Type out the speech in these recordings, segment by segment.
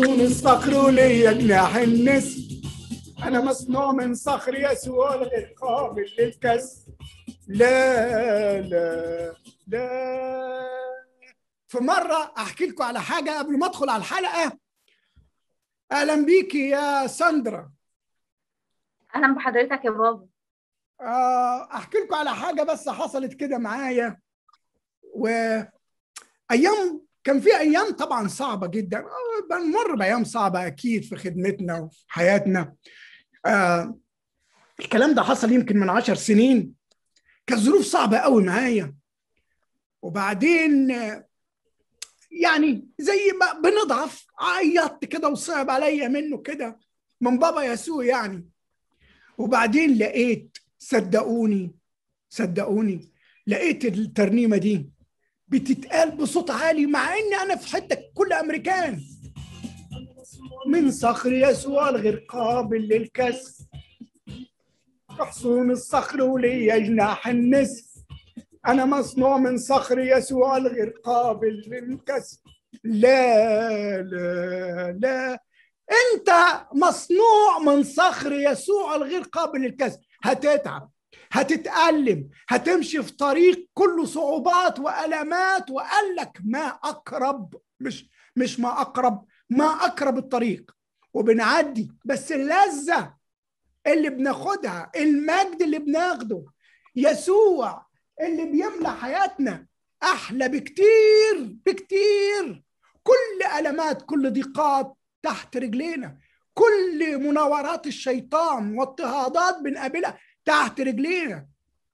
محصون الصخر وليا جناح النسر انا مصنوع من صخر يسوع غير قابل للكسر لا لا لا في مرة أحكي لكم على حاجة قبل ما أدخل على الحلقة أهلا بيكي يا ساندرا اهلا بحضرتك يا بابا آه، أحكي لكم على حاجة بس حصلت كده معايا وأيام كان في أيام طبعا صعبة جدا آه، بنمر بأيام صعبة أكيد في خدمتنا وفي حياتنا آه، الكلام ده حصل يمكن من عشر سنين كانت ظروف صعبة قوي معايا وبعدين آه، يعني زي ما بنضعف عيطت كده وصعب عليا منه كده من بابا يسوع يعني وبعدين لقيت صدقوني صدقوني لقيت الترنيمه دي بتتقال بصوت عالي مع اني انا في حته كل امريكان من صخر يسوع الغير قابل للكسر محصون الصخر وليا جناح النسر انا مصنوع من صخر يسوع الغير قابل للكسر لا لا لا انت مصنوع من صخر يسوع الغير قابل للكسر هتتعب هتتألم هتمشي في طريق كله صعوبات وألمات وقال لك ما أقرب مش مش ما أقرب ما أقرب الطريق وبنعدي بس اللذة اللي بناخدها المجد اللي بناخده يسوع اللي بيملى حياتنا أحلى بكتير بكتير كل ألمات كل ضيقات تحت رجلينا كل مناورات الشيطان واضطهادات بنقابلها تحت رجلينا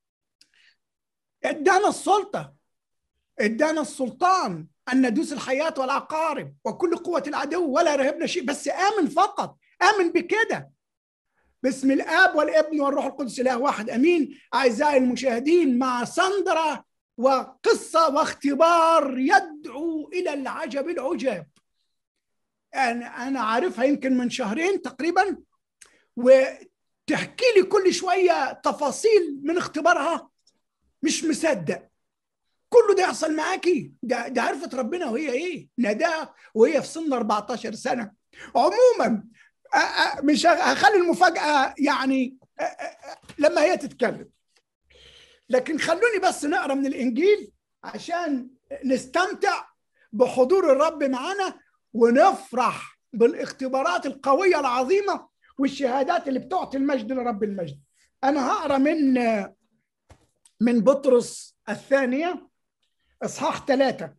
ادانا السلطة ادانا السلطان أن ندوس الحياة والعقارب وكل قوة العدو ولا يرهبنا شيء بس آمن فقط آمن بكده باسم الآب والابن والروح القدس إله واحد أمين أعزائي المشاهدين مع سندرا وقصة واختبار يدعو إلى العجب العجاب أنا أنا عارفها يمكن من شهرين تقريبا وتحكي لي كل شوية تفاصيل من اختبارها مش مصدق كله ده يحصل معاكي ده ده عرفت ربنا وهي ايه نداها وهي في سن 14 سنه عموما أ- أ- مش هخلي المفاجاه يعني أ- أ- لما هي تتكلم لكن خلوني بس نقرا من الانجيل عشان نستمتع بحضور الرب معانا ونفرح بالاختبارات القويه العظيمه والشهادات اللي بتعطي المجد لرب المجد انا هقرا من من بطرس الثانيه اصحاح ثلاثه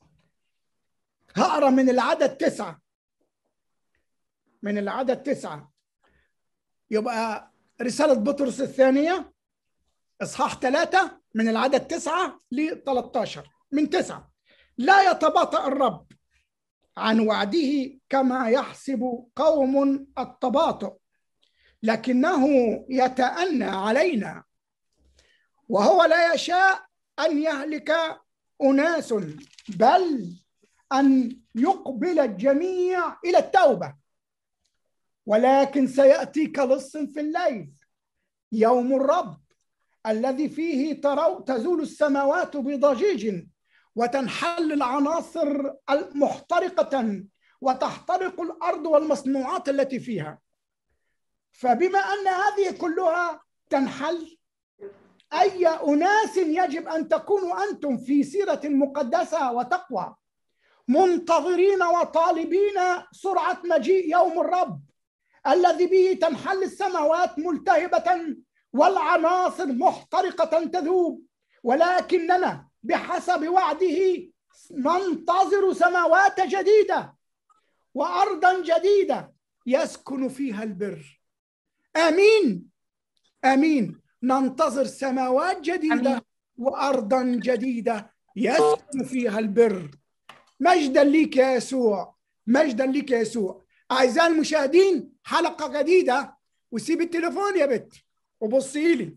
هقرا من العدد تسعه من العدد تسعه يبقى رساله بطرس الثانيه اصحاح ثلاثه من العدد تسعه ل 13 من تسعه لا يتباطأ الرب عن وعده كما يحسب قوم التباطؤ لكنه يتأنى علينا وهو لا يشاء أن يهلك أناس بل أن يقبل الجميع إلى التوبة ولكن سيأتي كلص في الليل يوم الرب الذي فيه ترو تزول السماوات بضجيج وتنحل العناصر محترقة وتحترق الأرض والمصنوعات التي فيها فبما أن هذه كلها تنحل أي أناس يجب أن تكونوا أنتم في سيرة مقدسة وتقوى منتظرين وطالبين سرعة مجيء يوم الرب الذي به تنحل السماوات ملتهبة والعناصر محترقة تذوب ولكننا بحسب وعده ننتظر سماوات جديدة وأرضا جديدة يسكن فيها البر آمين آمين ننتظر سماوات جديدة آمين. وأرضا جديدة يسكن فيها البر مجدا ليك يا يسوع مجدا ليك يا يسوع أعزائي المشاهدين حلقة جديدة وسيب التليفون يا بت وبصي لي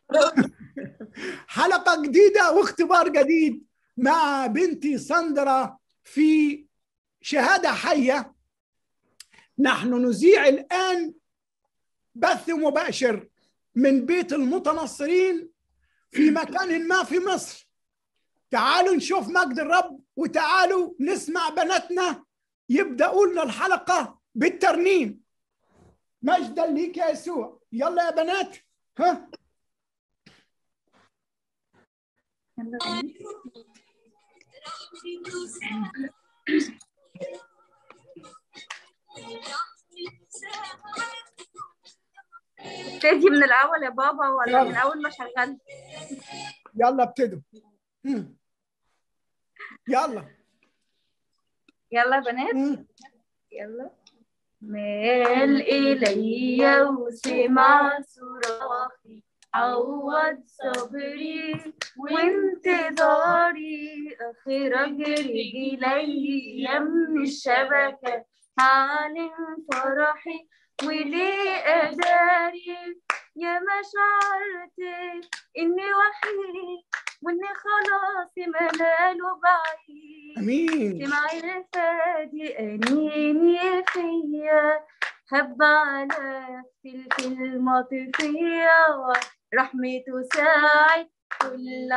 حلقة جديدة واختبار جديد مع بنتي ساندرا في شهادة حية نحن نذيع الآن بث مباشر من بيت المتنصرين في مكان ما في مصر تعالوا نشوف مجد الرب وتعالوا نسمع بناتنا يبداوا لنا الحلقه بالترنيم مجدا ليك يا يسوع يلا يا بنات ها ابتدي من الاول يا بابا ولا يلا. من اول ما شغلت يلا ابتدوا مم. يلا يلا يا بنات مم. يلا مال إلي وسمع صراخي عوض صبري وانتظاري أخرج رجلي من الشبكة أعلن فرحي وليه أداري يا ما شعرت إني وحيد وإني خلاص مناله بعيد امين سمع الفادي أنيني فيا هب على تلك المطفية رحمته ساعد كل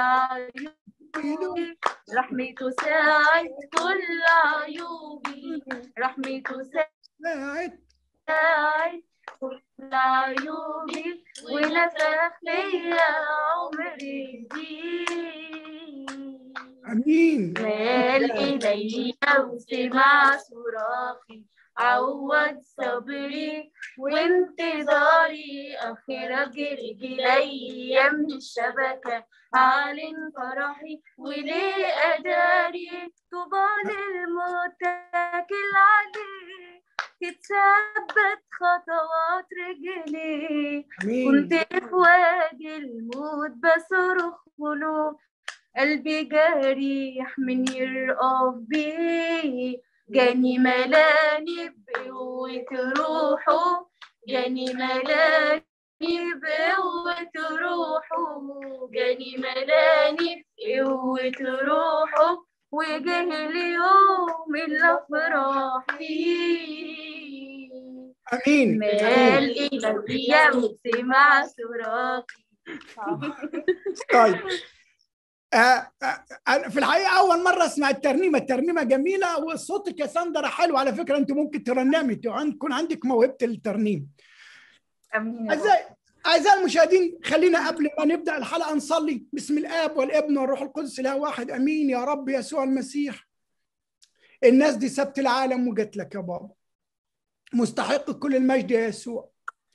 عيوبي رحمته ساعد كل عيوبي رحمته ساعد ساعد كل عيوبي ونفخ فيا عمري جديد امين مال إلي وسمع صراخي عوض صبري وانتظاري أخرج رجلي من الشبكة أعلن فرحي وليه أداري طوبى للمتكل عليه تتثبت خطوات رجلي كنت امين في وادي الموت بصرخ له قلبي جريح من يرقف بيه جاني ملاني بقوة روحه جاني ملاني بقوة روحه جاني ملاني بقوة روحه وجه اليوم اللي افرح فيه امين مال إلي وسمع صراخي طيب آه آه أنا في الحقيقه اول مره اسمع الترنيمه الترنيمه جميله وصوتك يا ساندرا حلو على فكره انت ممكن ترنمي تكون عندك موهبه الترنيم امين يا رب. اعزائي اعزائي المشاهدين خلينا قبل ما نبدا الحلقه نصلي بسم الاب والابن والروح القدس اله واحد امين يا رب يسوع المسيح الناس دي سبت العالم وجت لك يا بابا مستحق كل المجد يا يسوع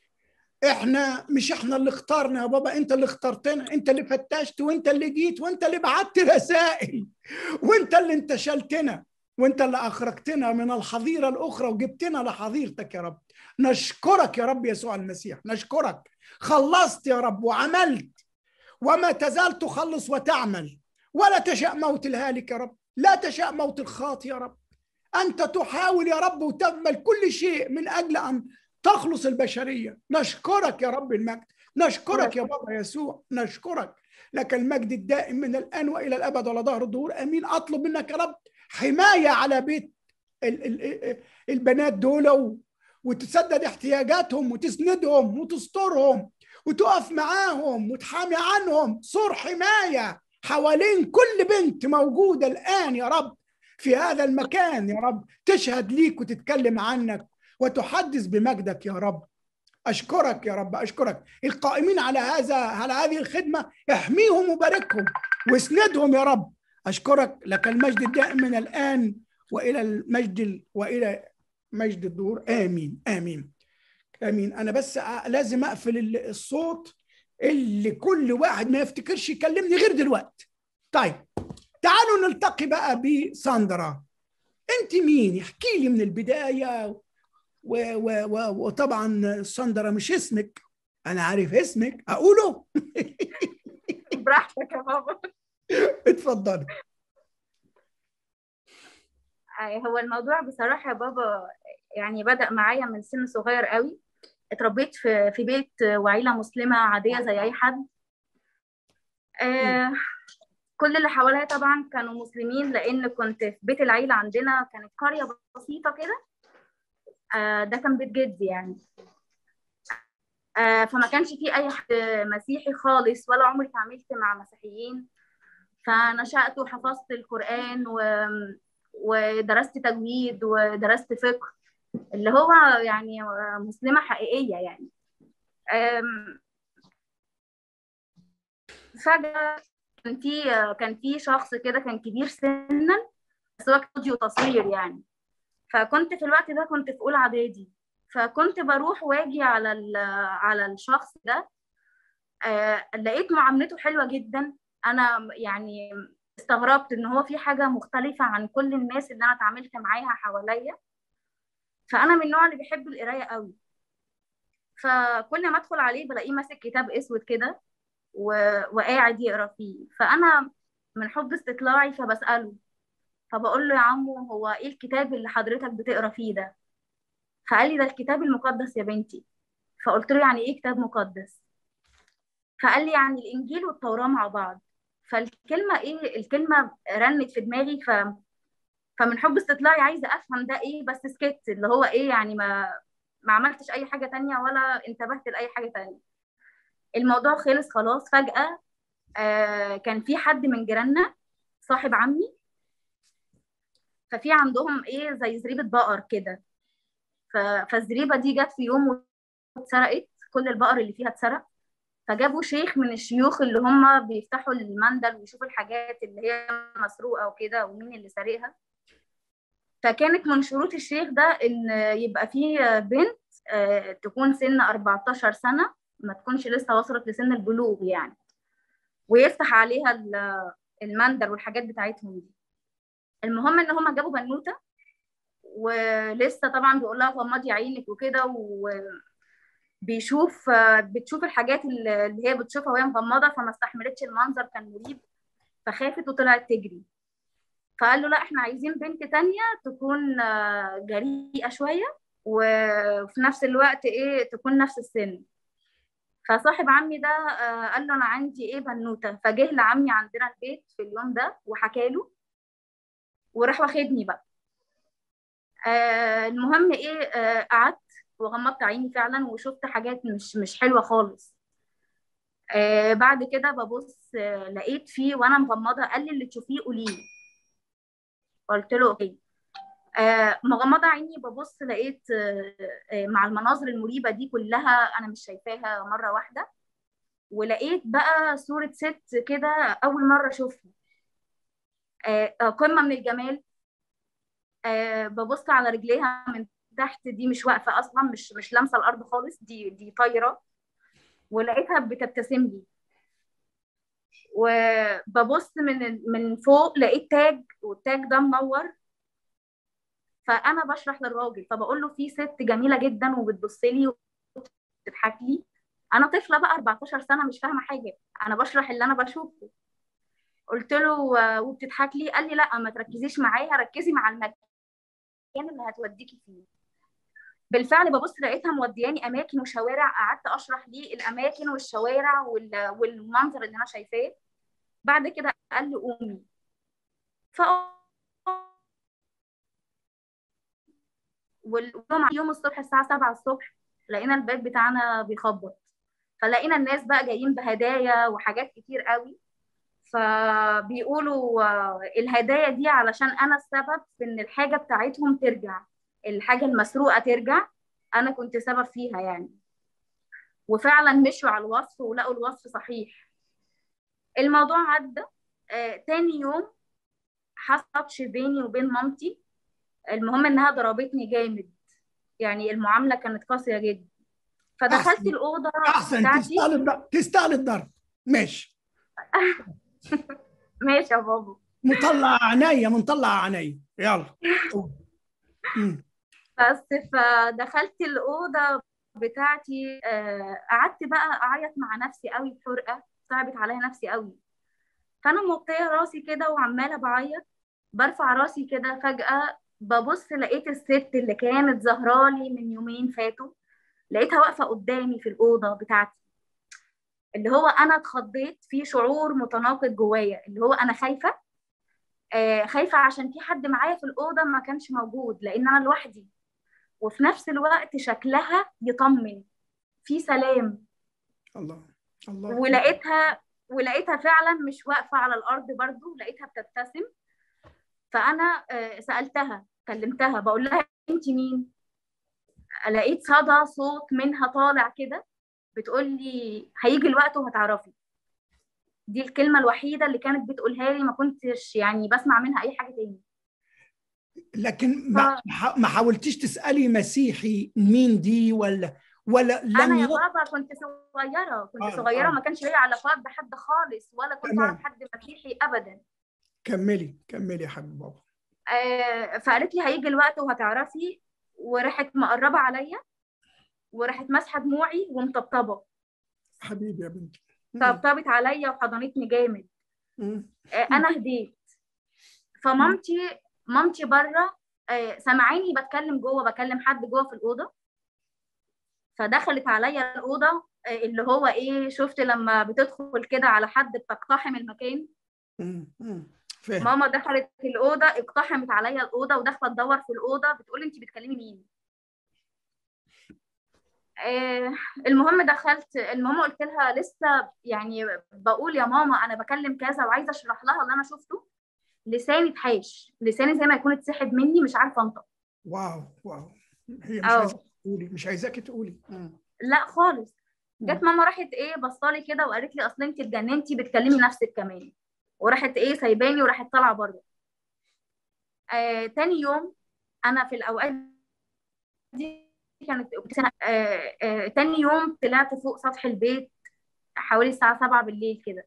احنا مش احنا اللي اخترنا يا بابا انت اللي اخترتنا انت اللي فتشت وانت اللي جيت وانت اللي بعت رسائل وانت اللي انتشلتنا وانت اللي اخرجتنا من الحظيره الاخرى وجبتنا لحظيرتك يا رب نشكرك يا رب يسوع المسيح نشكرك خلصت يا رب وعملت وما تزال تخلص وتعمل ولا تشاء موت الهالك يا رب لا تشاء موت الخاطئ يا رب انت تحاول يا رب وتعمل كل شيء من اجل ان تخلص البشريه نشكرك يا رب المجد نشكرك يا بابا يسوع نشكرك لك المجد الدائم من الان والى الابد ولا ظهر الدهور امين اطلب منك يا رب حمايه على بيت ال- ال- ال- البنات دول و- وتسدد احتياجاتهم وتسندهم وتسترهم وتقف معاهم وتحامي عنهم سور حمايه حوالين كل بنت موجوده الان يا رب في هذا المكان يا رب تشهد ليك وتتكلم عنك وتحدث بمجدك يا رب اشكرك يا رب اشكرك القائمين على هذا على هذه الخدمه احميهم وباركهم واسندهم يا رب اشكرك لك المجد الدائم من الان والى المجد ال- والى مجد الدهور امين امين امين انا بس أ- لازم اقفل ال- الصوت اللي كل واحد ما يفتكرش يكلمني غير دلوقتي طيب تعالوا نلتقي بقى بساندرا انت مين احكي لي من البدايه و و و وطبعا ساندرا مش اسمك انا عارف اسمك اقوله براحتك يا بابا اتفضلي آه، هو الموضوع بصراحة يا بابا يعني بدأ معايا من سن صغير قوي اتربيت في في بيت وعيلة مسلمة عادية زي أي حد آه كل اللي حواليا طبعا كانوا مسلمين لأن كنت في بيت العيلة عندنا كانت قرية بسيطة كده آه ده كان بيت جدي يعني آه فما كانش فيه أي حد مسيحي خالص ولا عمري اتعاملت مع مسيحيين فنشأت وحفظت القرآن و ودرست تجويد ودرست فقه اللي هو يعني مسلمة حقيقية يعني أم، فجأة كان في كان في شخص كده كان كبير سنا بس هو كان فيديو تصوير يعني فكنت في الوقت ده كنت في اولى اعدادي فكنت بروح واجي على ال- على الشخص ده آه، لقيت معاملته حلوة جدا انا يعني استغربت ان هو في حاجة مختلفة عن كل الناس اللي انا اتعاملت معاها حواليا فانا من النوع اللي بيحب القراية قوي فكل ما ادخل عليه بلاقيه ماسك كتاب اسود كده و- وقاعد يقرا فيه فانا من حب استطلاعي فبساله فبقول له يا عمو هو ايه الكتاب اللي حضرتك بتقرا فيه ده فقال لي ده الكتاب المقدس يا بنتي فقلت له يعني ايه كتاب مقدس فقال لي يعني الانجيل والتوراه مع بعض فالكلمه ايه الكلمه رنت في دماغي ف فمن حب استطلاعي عايزه افهم ده ايه بس سكت اللي هو ايه يعني ما ما عملتش اي حاجه تانية ولا انتبهت لاي حاجه تانية الموضوع خلص خلاص فجأة آه كان في حد من جيراننا صاحب عمي ففي عندهم ايه زي زريبة بقر كده ف- فالزريبة دي جت في يوم واتسرقت كل البقر اللي فيها اتسرق فجابوا شيخ من الشيوخ اللي هم بيفتحوا المندل ويشوفوا الحاجات اللي هي مسروقة وكده ومين اللي سارقها فكانت من شروط الشيخ ده ان يبقى فيه بنت آه، تكون سن 14 سنة ما تكونش لسه وصلت لسن البلوغ يعني ويفتح عليها ال- المندل والحاجات بتاعتهم دي المهم ان هم جابوا بنوته ولسه طبعا بيقول لها غمضي عينك وكده وبيشوف بتشوف الحاجات اللي اللي هي بتشوفها وهي مغمضه فما استحملتش المنظر كان مريب فخافت وطلعت تجري فقال له لا احنا عايزين بنت تانية تكون آه، جريئة شوية وفي نفس الوقت ايه تكون نفس السن فصاحب عمي ده آه، قال له انا عندي ايه بنوته فجه لعمي عندنا البيت في اليوم ده وحكى له وراح واخدني بقى آه المهم ايه آه قعدت وغمضت عيني فعلا وشفت حاجات مش مش حلوه خالص آه بعد كده ببص آه لقيت فيه وانا مغمضه قال لي اللي تشوفيه قولي لي قلت له اوكي آه مغمضه عيني ببص لقيت آه آه مع المناظر المريبه دي كلها انا مش شايفاها مره واحده ولقيت بقى صوره ست كده اول مره اشوفها آه آه، قمه من الجمال آه ببص على رجليها من تحت دي مش واقفه اصلا مش مش لامسه الارض خالص دي دي طايره ولقيتها بتبتسم لي وببص من من فوق لقيت تاج والتاج ده منور فانا بشرح للراجل فبقول له في ست جميله جدا وبتبص لي وبتضحك لي انا طفله بقى 14 سنه مش فاهمه حاجه انا بشرح اللي انا بشوفه قلت له آه، وبتضحك لي قال لي لا ما تركزيش معايا ركزي مع المكان اللي هتوديكي فيه بالفعل ببص لقيتها مودياني اماكن وشوارع قعدت اشرح ليه الاماكن والشوارع وال- والمنظر اللي انا شايفاه بعد كده قال لي قومي ف واليوم يوم الصبح الساعة 7 الصبح لقينا البيت بتاعنا بيخبط فلقينا الناس بقى جايين بهدايا وحاجات كتير قوي فبيقولوا آه، الهدايا دي علشان انا السبب في ان الحاجة بتاعتهم ترجع الحاجة المسروقة ترجع انا كنت سبب فيها يعني وفعلا مشوا على الوصف ولقوا الوصف صحيح الموضوع عدى آه، تاني يوم حصلتش بيني وبين مامتي المهم انها ضربتني جامد يعني المعامله كانت قاسيه جدا فدخلت أحسن. الاوضه احسن بتاعتي تستاهل الضرب تستاهل الضرب ماشي ماشي يا بابا مطلع عينيا مطلع عينيا يلا قول. مم. بس فدخلت الاوضه بتاعتي آه، قعدت بقى اعيط مع نفسي قوي بحرقه صعبت عليا نفسي قوي فانا موطيه راسي كده وعماله بعيط برفع راسي كده فجاه ببص لقيت الست اللي كانت ظهرالي من يومين فاتوا لقيتها واقفه قدامي في الاوضه بتاعتي اللي هو انا اتخضيت في شعور متناقض جوايا اللي هو انا خايفه آه خايفه عشان في حد معايا في الاوضه ما كانش موجود لان انا لوحدي وفي نفس الوقت شكلها يطمن في سلام الله الله ولقيتها ولقيتها فعلا مش واقفه على الارض برضو لقيتها بتبتسم فانا آه، سالتها كلمتها بقول لها انت مين لقيت صدى صوت منها طالع كده بتقول لي هيجي الوقت وهتعرفي دي الكلمة الوحيدة اللي كانت بتقولها لي ما كنتش يعني بسمع منها أي حاجة تاني لكن ما ما حاولتيش تسالي مسيحي مين دي ولا ولا لم أنا يا ي- بابا كنت صغيرة كنت آه، صغيرة آه. ما كانش ليا علاقات بحد خالص ولا كنت تمام. أعرف حد مسيحي أبدا كملي كملي يا حبيب بابا آه، فقالت لي هيجي الوقت وهتعرفي وراحت مقربة عليا وراحت ماسحة دموعي ومطبطبة حبيبي يا بنتي مم. طبطبت عليا وحضنتني جامد مم. آه، انا هديت فمامتي مامتي بره آه، سمعاني بتكلم جوه بكلم حد جوه في الاوضه فدخلت عليا الاوضه آه، اللي هو ايه شفت لما بتدخل كده على حد بتقتحم المكان مم. مم. فاهم ماما دخلت الاوضه اقتحمت عليا الاوضه وداخله تدور في الاوضه بتقول انت بتكلمي مين آه، المهم دخلت المهم قلت لها لسه يعني بقول يا ماما انا بكلم كذا وعايزه اشرح لها اللي انا شفته لساني اتحاش لساني زي ما يكون اتسحب مني مش عارفه انطق واو واو هي مش أو. عايزاك تقولي مش عايزاكي تقولي مم. لا خالص جت مم. ماما راحت ايه بصالي كده وقالت لي اصل انت اتجننتي بتكلمي نفسك كمان وراحت ايه سايباني وراحت طالعه بره آه تاني يوم انا في الاوقات دي كانت سنة آه آه تاني يوم طلعت فوق سطح البيت حوالي الساعه 7 بالليل كده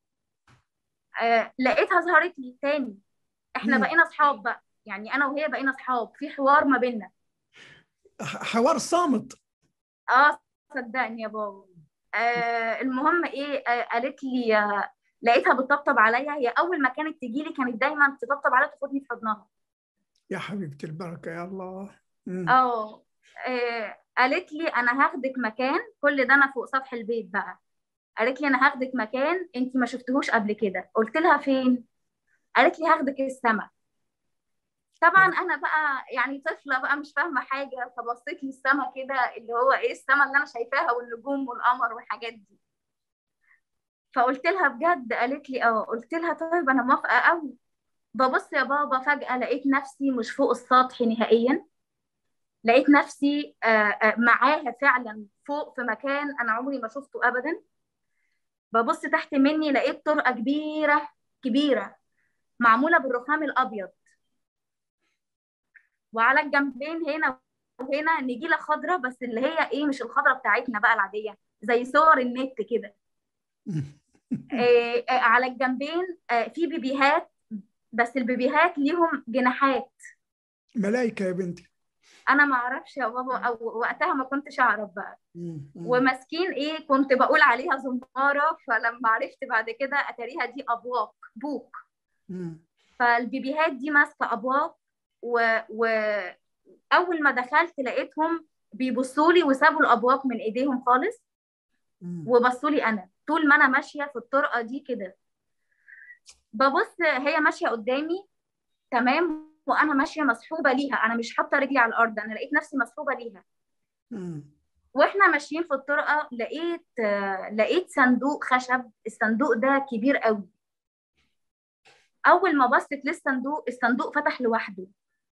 آه لقيتها ظهرت لي تاني احنا مم. بقينا اصحاب بقى يعني انا وهي بقينا اصحاب في حوار ما بيننا ح- حوار صامت اه صدقني يا بابا آه المهم ايه آه قالت لي آه لقيتها بتطبطب عليا هي اول ما كانت تجي لي كانت دايما تطبطب عليا تاخدني في حضنها يا حبيبتي البركه يا الله مم. اه آه، قالت لي انا هاخدك مكان كل ده انا فوق سطح البيت بقى قالت لي انا هاخدك مكان انت ما شفتهوش قبل كده قلت لها فين قالت لي هاخدك السما طبعا انا بقى يعني طفله بقى مش فاهمه حاجه فبصيت للسما كده اللي هو ايه السما اللي انا شايفاها والنجوم والقمر والحاجات دي فقلت لها بجد قالت لي اه قلت لها طيب انا موافقه قوي ببص يا بابا فجاه لقيت نفسي مش فوق السطح نهائيا لقيت نفسي آه، آه، معاها فعلا فوق في مكان انا عمري ما شفته ابدا ببص تحت مني لقيت طرقه كبيره كبيره معموله بالرخام الابيض وعلى الجنبين هنا وهنا نجيله خضراء بس اللي هي ايه مش الخضراء بتاعتنا بقى العاديه زي صور النت كده آه، آه، على الجنبين آه، في بيبيهات بس البيبيهات ليهم جناحات ملايكه يا بنتي انا ما اعرفش يا بابا او وقتها ما كنتش اعرف بقى مم. مم. وماسكين ايه كنت بقول عليها زمارة فلما عرفت بعد كده اتاريها دي ابواق بوق مم. فالبيبيهات دي ماسكه ابواق و... و... اول ما دخلت لقيتهم بيبصوا لي وسابوا الابواق من ايديهم خالص مم. وبصوا لي انا طول ما انا ماشيه في الطرقه دي كده ببص هي ماشيه قدامي تمام وانا ماشيه مسحوبه ليها انا مش حاطه رجلي على الارض انا لقيت نفسي مسحوبه ليها مم. واحنا ماشيين في الطرقه لقيت آه، لقيت صندوق خشب الصندوق ده كبير قوي اول ما بصيت للصندوق الصندوق فتح لوحده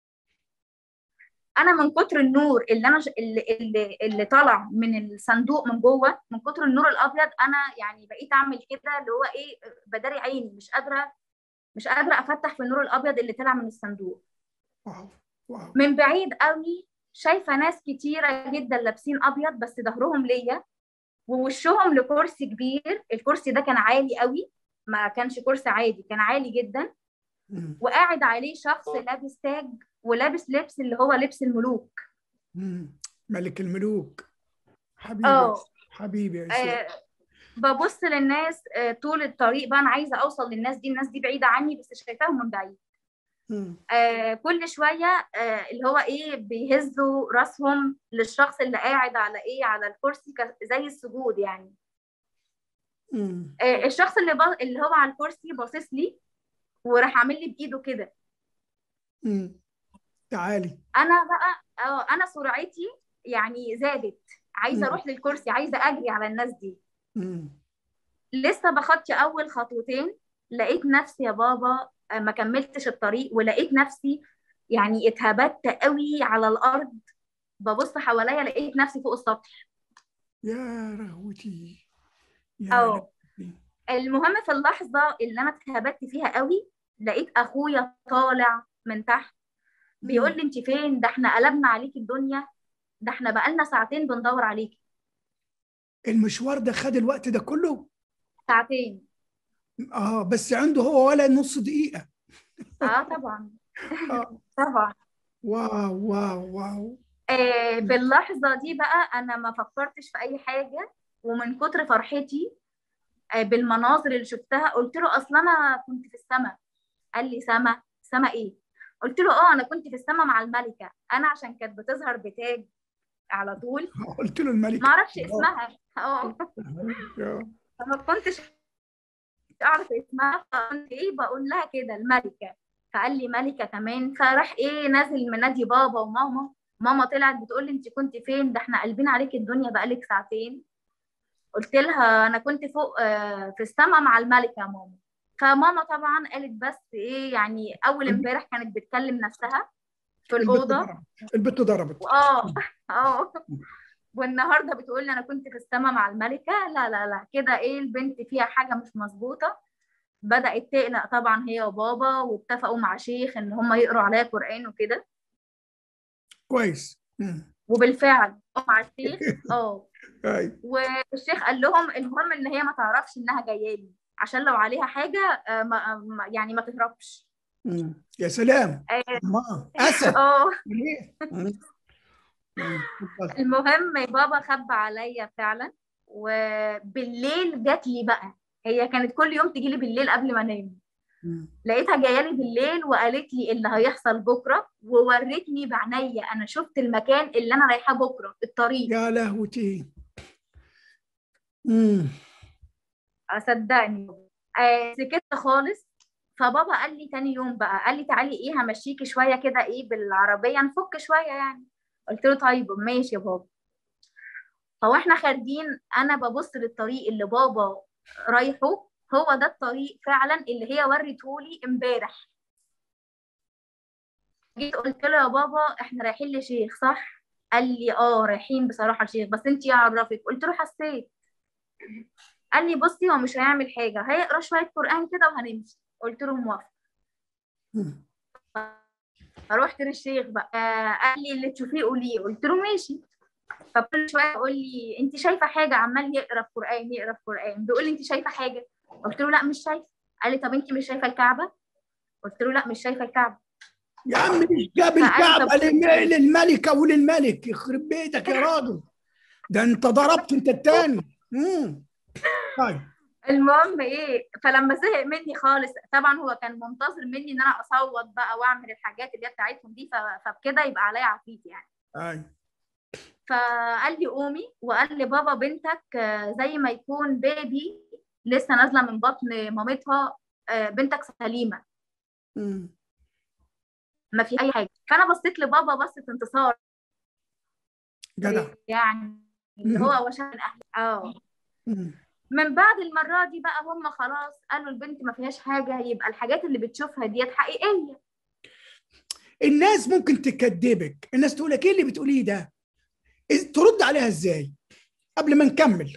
انا من كتر النور اللي انا ش... اللي, اللي اللي طالع من الصندوق من جوه من كتر النور الابيض انا يعني بقيت اعمل كده اللي هو ايه بداري عيني مش قادره مش قادره افتح في النور الابيض اللي طلع من الصندوق واو واو من بعيد قوي شايفه ناس كتيره جدا لابسين ابيض بس ظهرهم ليا ووشهم لكرسي كبير الكرسي ده كان عالي قوي ما كانش كرسي عادي كان عالي جدا مم. وقاعد عليه شخص لابس تاج ولابس لبس اللي هو لبس الملوك مم. ملك الملوك حبيبي اه حبيبي يا يسوع آه، ببص للناس آه، طول الطريق بقى انا عايزه اوصل للناس دي الناس دي بعيده عني بس شايفاهم من بعيد مم. آه كل شويه آه اللي هو ايه بيهزوا راسهم للشخص اللي قاعد على ايه على الكرسي ك- زي السجود يعني مم. آه الشخص اللي ب... اللي هو على الكرسي باصص لي وراح عامل لي بايده كده مم. تعالي انا بقى اه انا سرعتي يعني زادت عايزه مم. اروح للكرسي عايزه اجري على الناس دي مم. لسه بخطي اول خطوتين لقيت نفسي يا بابا آه، ما كملتش الطريق ولقيت نفسي يعني اتهبت قوي على الارض ببص حواليا لقيت نفسي فوق السطح يا رهوتي يا اه رهوتي. المهم في اللحظه اللي انا اتهبت فيها قوي لقيت اخويا طالع من تحت بيقول لي انت فين ده احنا قلبنا عليكي الدنيا ده احنا بقالنا ساعتين بندور عليكي المشوار ده خد الوقت ده كله ساعتين اه بس عنده هو ولا نص دقيقة اه طبعا آه. طبعا واو واو واو آه في اللحظة دي بقى أنا ما فكرتش في أي حاجة ومن كتر فرحتي آه بالمناظر اللي شفتها قلت له أصل أنا كنت في السماء قال لي سما سما إيه؟ قلت له أه أنا كنت في السماء مع الملكة أنا عشان كانت بتظهر بتاج على طول قلت له الملك ما أعرفش اسمها أه آه. فما كنتش أعرف اسمها فكنت إيه بقول لها كده الملكة فقال لي ملكة كمان فراح إيه نازل منادي بابا وماما ماما طلعت بتقول لي انت كنت فين ده احنا قلبين عليك الدنيا بقالك ساعتين قلت لها انا كنت فوق آه، في السماء مع الملكه يا ماما فماما طبعا قالت بس ايه يعني اول امبارح كانت بتكلم نفسها في البت الاوضه ضربت. البت ضربت اه اه والنهارده بتقول لي انا كنت في السماء مع الملكه لا لا لا كده ايه البنت فيها حاجه مش مظبوطه بدات تقلق طبعا هي وبابا واتفقوا مع شيخ ان هم يقروا عليا قران وكده كويس مم. وبالفعل مع الشيخ اه أي. والشيخ قال لهم المهم ان هي ما تعرفش انها جايه لي عشان لو عليها حاجه آه، ما ما- يعني ما تهربش مم. يا سلام اه ما اسد آه، ليه؟ مم. مم. اتفضل. المهم بابا خبى عليا فعلا وبالليل جات لي بقى هي كانت كل يوم تجي لي بالليل قبل ما انام مم. لقيتها جايه لي بالليل وقالت لي اللي هيحصل بكره وورتني بعينيا انا شفت المكان اللي انا رايحاه بكره الطريق يا لهوتي مم. صدقني آه سكت خالص فبابا قال لي تاني يوم بقى قال لي تعالي ايه همشيكي شويه كده ايه بالعربيه نفك شويه يعني قلت له طيب ماشي يا بابا فهو احنا خارجين انا ببص للطريق اللي بابا رايحه هو ده الطريق فعلا اللي هي وريتهولي امبارح جيت قلت له يا بابا احنا رايحين لشيخ صح قال لي اه رايحين بصراحه لشيخ بس انت عرفك قلت له حسيت قال لي بصي هو مش هيعمل حاجه هيقرا شويه قران كده وهنمشي قلت له موافق مم. فروحت للشيخ بقى آه، قال لي اللي تشوفيه قوليه قلت له ماشي فكل شويه يقول لي انت شايفه حاجه عمال يقرا في قران يقرا في قران بيقول لي انت شايفه حاجه قلت له لا مش شايفه قال لي طب انت مش شايفه الكعبه قلت له لا مش شايفه الكعبه يا عم مش جاب فقال الكعبة طب- لل- للملكة وللملك يخرب بيتك يا راجل ده انت ضربت انت التاني مم. طيب المهم ايه فلما زهق مني خالص طبعا هو كان منتظر مني ان انا اصوت بقى واعمل الحاجات اللي هي بتاعتهم دي ف- فبكده يبقى عليا عفيف يعني اي فقال لي قومي وقال لي بابا بنتك آه، زي ما يكون بيبي لسه نازله من بطن مامتها آه، بنتك سليمه مم. ما في اي حاجه فانا بصيت لبابا بصه انتصار جدع يعني اللي هو وشان اهلي اه مم. من بعد المره دي بقى هم خلاص قالوا البنت ما فيهاش حاجه يبقى الحاجات اللي بتشوفها ديت حقيقيه الناس ممكن تكذبك الناس تقول لك ايه اللي بتقوليه ده إز- ترد عليها ازاي قبل ما نكمل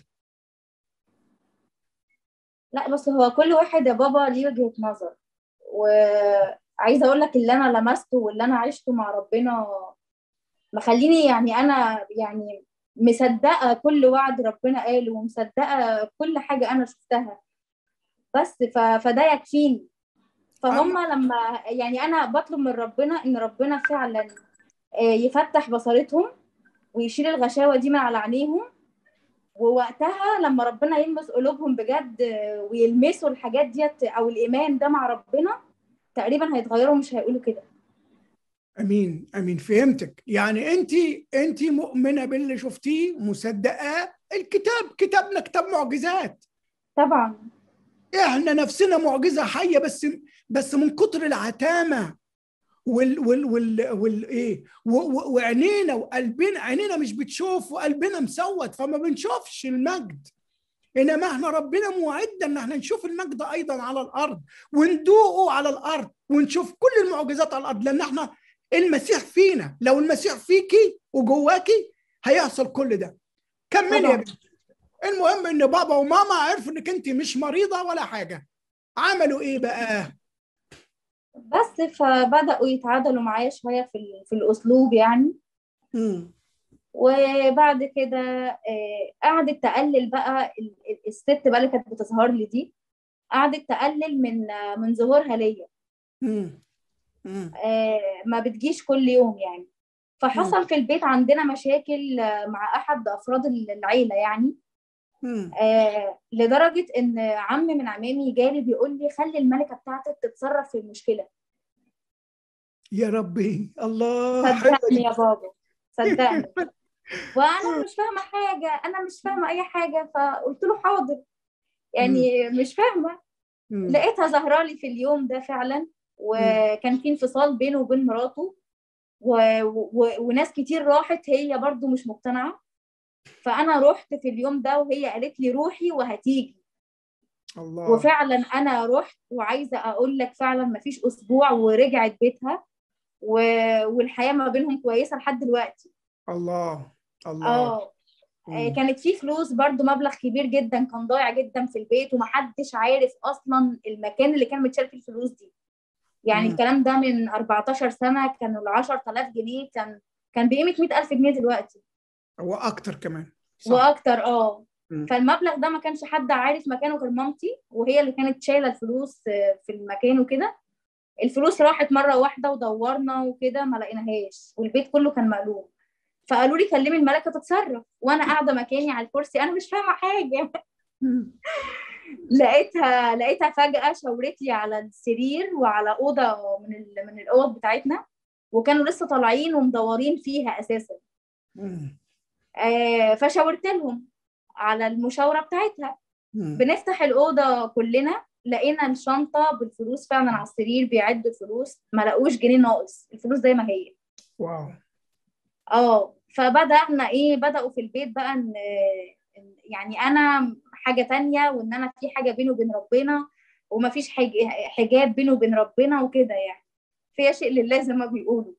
لا بس هو كل واحد يا بابا ليه وجهة نظر وعايزة أقول لك اللي أنا لمسته واللي أنا عشته مع ربنا مخليني يعني أنا يعني مصدقة كل وعد ربنا قاله ومصدقة كل حاجة أنا شفتها بس ف... فده يكفيني فهم لما يعني أنا بطلب من ربنا إن ربنا فعلا آه، يفتح بصيرتهم ويشيل الغشاوة دي من على عينيهم ووقتها لما ربنا يلمس قلوبهم بجد آه، ويلمسوا الحاجات ديت او الايمان ده مع ربنا تقريبا هيتغيروا مش هيقولوا كده امين امين فهمتك يعني انت انت مؤمنه باللي شفتيه مصدقاه الكتاب كتابنا كتاب معجزات طبعا احنا نفسنا معجزه حيه بس بس من كتر العتامه وال وال وال وال ايه و- و- وعينينا وقلبنا عينينا مش بتشوف وقلبنا مسود فما بنشوفش المجد انما احنا ربنا موعدنا ان احنا نشوف المجد ايضا على الارض وندوقه على الارض ونشوف كل المعجزات على الارض لان احنا المسيح فينا لو المسيح فيكي وجواكي هيحصل كل ده كملي يا طبعاً. بنتي المهم ان بابا وماما عرفوا انك انت مش مريضه ولا حاجه عملوا ايه بقى بس فبدأوا يتعادلوا معايا شوية في ال- في الأسلوب يعني مم. وبعد كده آه، قعدت تقلل بقى ال- ال- الست بقى اللي كانت بتظهر لي دي قعدت تقلل من آه، من ظهورها ليا مم. مم. آه، ما بتجيش كل يوم يعني فحصل في البيت عندنا مشاكل آه، مع أحد أفراد العيلة يعني مم. آه، لدرجة إن عم من عمامي جالي بيقول لي خلي الملكة بتاعتك تتصرف في المشكلة يا ربي الله حلوة صدقني دي. يا بابا صدقني وانا مش فاهمه حاجه انا مش فاهمه اي حاجه فقلت له حاضر يعني مش فاهمه مم. لقيتها ظاهره لي في اليوم ده فعلا وكان في انفصال بينه وبين مراته و... و... وناس كتير راحت هي برضو مش مقتنعه فانا رحت في اليوم ده وهي قالت لي روحي وهتيجي الله وفعلا انا رحت وعايزه اقول لك فعلا ما فيش اسبوع ورجعت بيتها و... والحياه ما بينهم كويسه لحد دلوقتي الله الله اه آه، مم. كانت في فلوس برضو مبلغ كبير جدا كان ضايع جدا في البيت ومحدش عارف اصلا المكان اللي كان متشال فيه الفلوس دي يعني مم. الكلام ده من 14 سنه كانوا ال 10000 جنيه كان كان بقيمه 100000 جنيه دلوقتي واكتر كمان صح واكتر اه مم. فالمبلغ ده ما كانش حد عارف مكانه غير مامتي وهي اللي كانت شايله الفلوس آه، في المكان وكده الفلوس راحت مره واحده ودورنا وكده ما لقيناهاش والبيت كله كان مقلوب فقالوا لي كلمي الملكه تتصرف وانا قاعده مكاني على الكرسي انا مش فاهمه حاجه مم. لقيتها لقيتها فجأة شاورت لي على السرير وعلى أوضة من ال... من الأوض بتاعتنا وكانوا لسه طالعين ومدورين فيها أساسا مم. آه فشاورت لهم على المشاورة بتاعتها مم. بنفتح الأوضة كلنا لقينا الشنطة بالفلوس فعلا على السرير بيعدوا الفلوس ما لقوش جنيه ناقص الفلوس زي ما هي واو اه فبدأنا ايه بدأوا في البيت بقى ان إن يعني انا حاجة تانية وان انا في حاجة بيني وبين ربنا ومفيش حاج... حجاب بيني وبين ربنا وكده يعني فيها شيء لله زي ما بيقولوا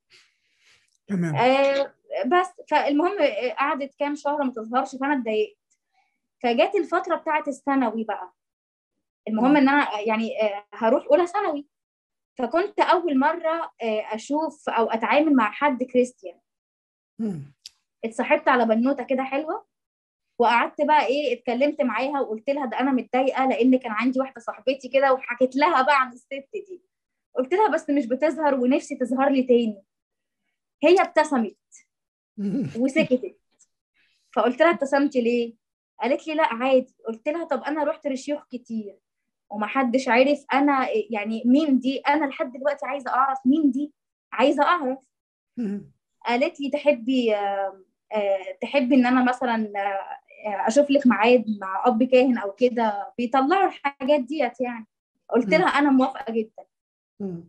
تمام آه بس فالمهم آه، قعدت كام شهر ما تظهرش فانا اتضايقت فجت الفترة بتاعت الثانوي بقى المهم ان انا يعني آه، هروح اولى ثانوي فكنت اول مرة آه، اشوف او اتعامل مع حد كريستيان مم. اتصاحبت على بنوته كده حلوه وقعدت بقى ايه اتكلمت معاها وقلت لها ده انا متضايقه لان كان عندي واحده صاحبتي كده وحكيت لها بقى عن الست دي قلت لها بس مش بتظهر ونفسي تظهر لي تاني هي ابتسمت مم. وسكتت فقلت لها ابتسمتي ليه قالت لي لا عادي قلت لها طب انا رحت لشيوخ كتير ومحدش عارف انا يعني مين دي انا لحد دلوقتي عايزه اعرف مين دي عايزه اعرف مم. قالت لي تحبي آه، آه، تحبي ان انا مثلا آه، آه، اشوف لك ميعاد مع اب كاهن او كده بيطلعوا الحاجات ديت يعني قلت مم. لها انا موافقه جدا مم.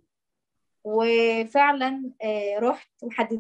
وفعلا آه، رحت وحددت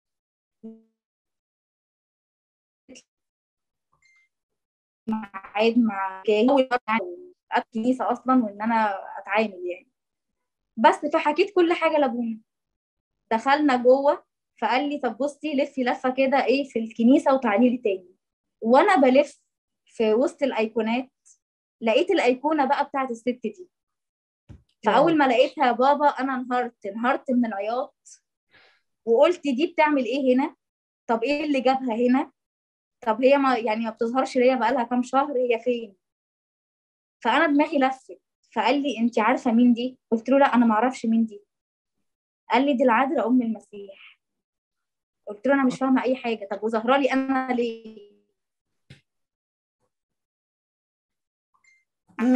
ميعاد مع كاهن أول مرة يعني الكنيسه اصلا وان انا اتعامل يعني بس فحكيت كل حاجه لابونا دخلنا جوه فقال لي طب بصي لفي لفه كده ايه في الكنيسه وتعالي لي تاني وانا بلف في وسط الايقونات لقيت الايقونه بقى بتاعت الست دي فاول ما لقيتها يا بابا انا انهارت انهارت من العياط وقلت دي بتعمل ايه هنا طب ايه اللي جابها هنا طب هي ما يعني ما بتظهرش ليا بقالها كام شهر هي فين فانا دماغي لفت فقال لي انت عارفه مين دي قلت له لا انا ما اعرفش مين دي قال لي دي العذراء ام المسيح قلت له انا مش فاهمه اي حاجه طب وظهره لي انا ليه مم.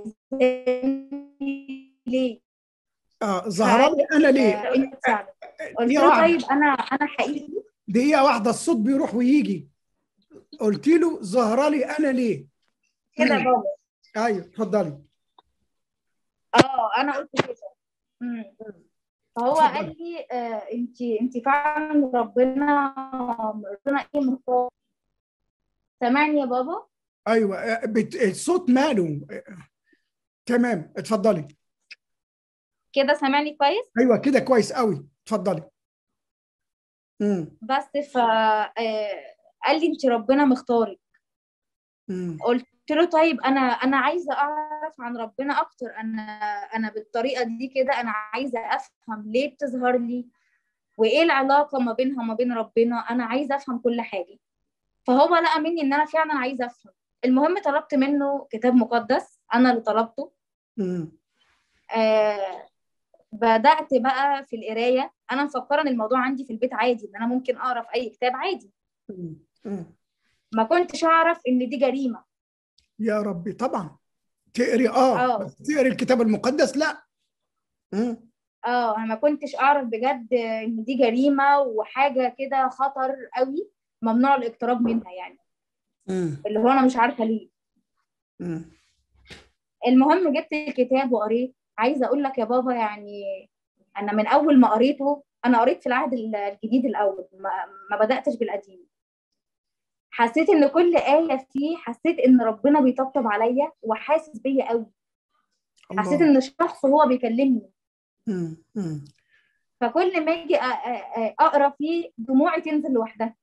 عايزاني ليه اه ظهر لي انا ليه آه، انت تساعدك قلت دقيقة له واحدة طيب انا انا حقيقي دقيقة واحدة الصوت بيروح ويجي قلت له ظهر لي انا ليه كده مم. بابا ايوه اتفضلي اه انا قلت كده مم. فهو اتفضلي. قال لي آه انت انت فعلا ربنا ربنا ايه مختار سامعني يا بابا ايوه بت... الصوت ماله تمام اتفضلي كده سامعني كويس ايوه كده كويس قوي اتفضلي امم بس ف آه، قال لي انت ربنا مختارك امم قلت له طيب انا انا عايزه اعرف عن ربنا اكتر انا انا بالطريقه دي كده انا عايزه افهم ليه بتظهر لي وايه العلاقه ما بينها وما بين ربنا انا عايزه افهم كل حاجه فهو لقى مني ان انا فعلا عايزه افهم المهم طلبت منه كتاب مقدس انا اللي طلبته امم آه بدات بقى في القرايه انا مفكره ان الموضوع عندي في البيت عادي ان انا ممكن اقرا في اي كتاب عادي أمم. ما كنتش اعرف ان دي جريمه يا ربي طبعا تقري اه آه. بس تقري الكتاب المقدس لا امم اه انا ما كنتش اعرف بجد ان دي جريمه وحاجه كده خطر قوي ممنوع الاقتراب منها يعني امم اللي هو انا مش عارفه ليه أمم. المهم جبت الكتاب وقريت عايزه اقول لك يا بابا يعني انا من اول ما قريته انا قريت في العهد الجديد الاول ما, ما بداتش بالقديم حسيت ان كل ايه فيه حسيت ان ربنا بيطبطب عليا وحاسس بيا قوي حسيت الله ان الشخص هو بيكلمني أمم. أمم. فكل ما اجي أ- أ- أ- اقرا فيه دموعي تنزل لوحدها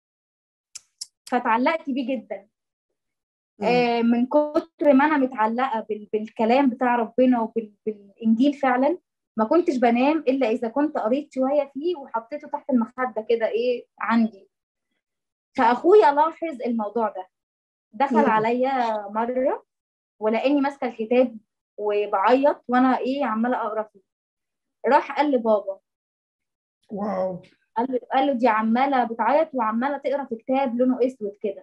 فتعلقت بيه جدا أمم. آه، من كتر ما انا متعلقه بال- بالكلام بتاع ربنا وبالانجيل فعلا ما كنتش بنام الا اذا كنت قريت شويه فيه وحطيته تحت المخده كده ايه عندي فاخويا لاحظ الموضوع ده دخل مم. عليا مره ولقاني ماسكه الكتاب وبعيط وانا ايه عماله اقرا فيه راح قال لبابا واو قال له قال له دي عماله بتعيط وعماله تقرا في كتاب لونه اسود كده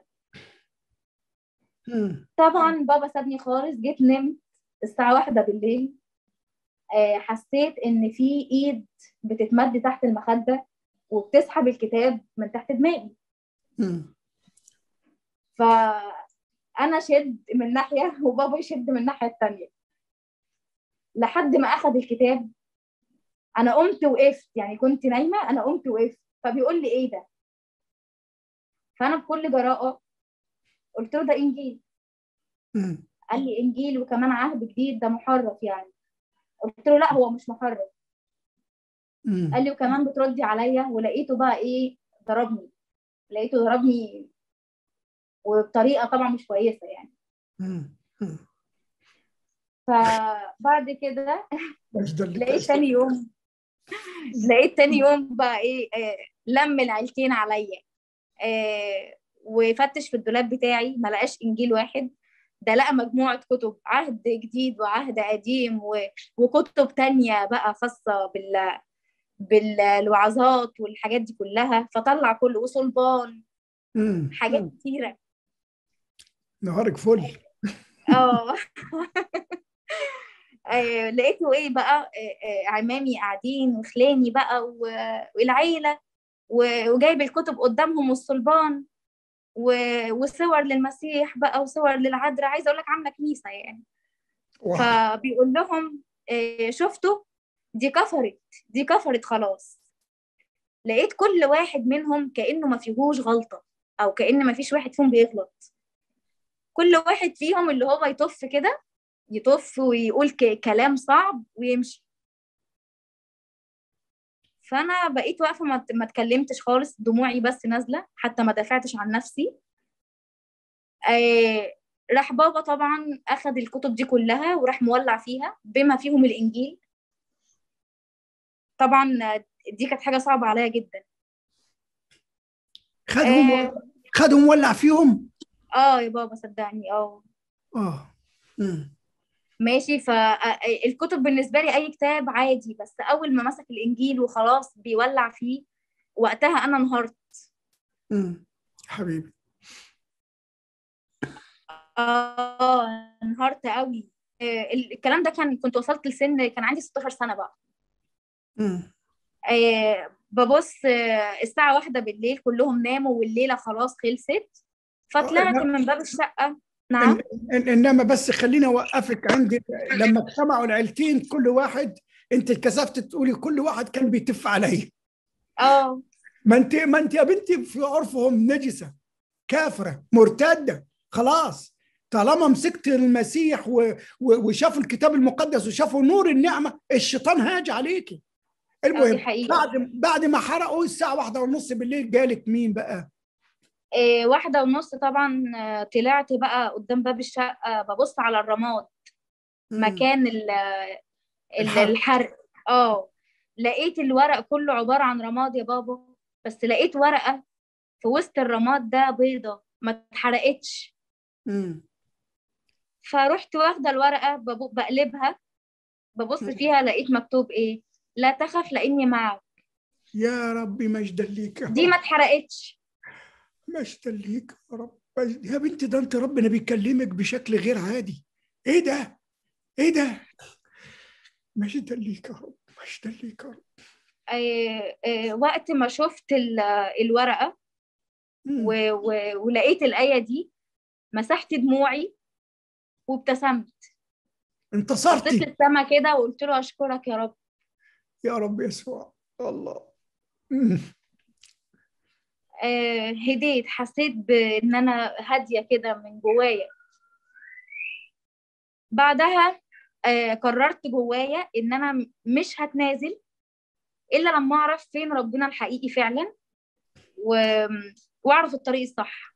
أمم. طبعا بابا سابني خالص جيت نمت الساعة واحدة بالليل آه، حسيت إن في إيد بتتمد تحت المخدة وبتسحب الكتاب من تحت دماغي أمم. فأنا شد من ناحية وبابا يشد من الناحية التانية لحد ما أخد الكتاب أنا قمت وقفت يعني كنت نايمة أنا قمت وقفت فبيقول لي إيه ده فأنا بكل جراءة قلت له ده إنجيل أمم. قال لي إنجيل وكمان عهد جديد ده محرف يعني قلت له لا هو مش محرف أمم. قال لي وكمان بتردي عليا ولقيته بقى ايه ضربني لقيته ضربني وبطريقه طبعا مش كويسه يعني أمم. أمم. فبعد كده ايش ده اللي لقيت بتحصل؟ تاني يوم لقيت تاني يوم بقى ايه آه لم العيلتين عليا آه وفتش في الدولاب بتاعي ما لقاش انجيل واحد ده لقى مجموعة كتب عهد جديد وعهد قديم و... وكتب تانية بقى خاصة بال بالوعظات والحاجات دي كلها فطلع كله وصلبان أمم. حاجات أمم. كتيرة نهارك فل اه آه، لقيته ايه بقى آه، آه، عمامي قاعدين وخلاني بقى و- والعيلة و- وجايب الكتب قدامهم والصلبان و- وصور للمسيح بقى وصور للعذراء عايزة اقول لك عاملة كنيسة يعني واو فبيقول لهم آه، شفتوا دي كفرت دي كفرت خلاص لقيت كل واحد منهم كأنه ما فيهوش غلطة أو كأن ما فيش واحد فيهم بيغلط كل واحد فيهم اللي هو يطف كده يطف ويقول ك- كلام صعب ويمشي فأنا بقيت واقفة ما ما اتكلمتش خالص دموعي بس نازلة حتى ما دافعتش عن نفسي آه راح بابا طبعا أخد الكتب دي كلها وراح مولع فيها بما فيهم الإنجيل طبعا دي كانت حاجة صعبة عليا جدا خدهم آه. خدهم ولع فيهم اه يا بابا صدقني اه اه أمم. ماشي فالكتب بالنسبة لي أي كتاب عادي بس أول ما مسك الإنجيل وخلاص بيولع فيه وقتها أنا انهارت أمم. حبيبي آه انهارت قوي آه الكلام ده كان كنت وصلت لسن كان عندي 16 سنة بقى أمم. آه ببص آه الساعة واحدة بالليل كلهم ناموا والليلة خلاص خلصت فطلعت آه، من باب الشقة نعم إن انما بس خليني اوقفك عندي لما اجتمعوا العيلتين كل واحد انت اتكسفت تقولي كل واحد كان بيتف علي اه ما انت ما انت يا بنتي في عرفهم نجسه كافره مرتده خلاص طالما مسكت المسيح و... و... وشافوا الكتاب المقدس وشافوا نور النعمه الشيطان هاج عليكي آه، دي المهم حقيقة بعد بعد ما حرقوا الساعه واحدة ونص بالليل جالك مين بقى؟ إيه واحدة ونص طبعا آه، طلعت بقى قدام باب الشقة ببص على الرماد مم. مكان ال- ال- الحرق. الحرق اه لقيت الورق كله عبارة عن رماد يا بابا بس لقيت ورقة في وسط الرماد ده بيضة ما اتحرقتش مم. فرحت واخدة الورقة ببو- بقلبها ببص مم. فيها لقيت مكتوب ايه لا تخف لاني معك يا ربي مجدا ليك يا دي رب ما اتحرقتش مجدا ليك يا رب مجد- يا بنتي ده انت ربنا بيكلمك بشكل غير عادي ايه ده؟ ايه ده؟ مجدا ليك يا رب مجدا ليك يا رب آه، آه، وقت ما شفت ال- الورقة مم. و- و- ولقيت الآية دي مسحت دموعي وابتسمت بصيت انتصرتي للسما كده وقلت له أشكرك يا رب يا رب يسوع الله مم. آه، هديت حسيت بإن أنا هادية كده من جوايا بعدها آه، قررت جوايا إن أنا م- مش هتنازل إلا لما أعرف فين ربنا الحقيقي فعلا و... وأعرف الطريق الصح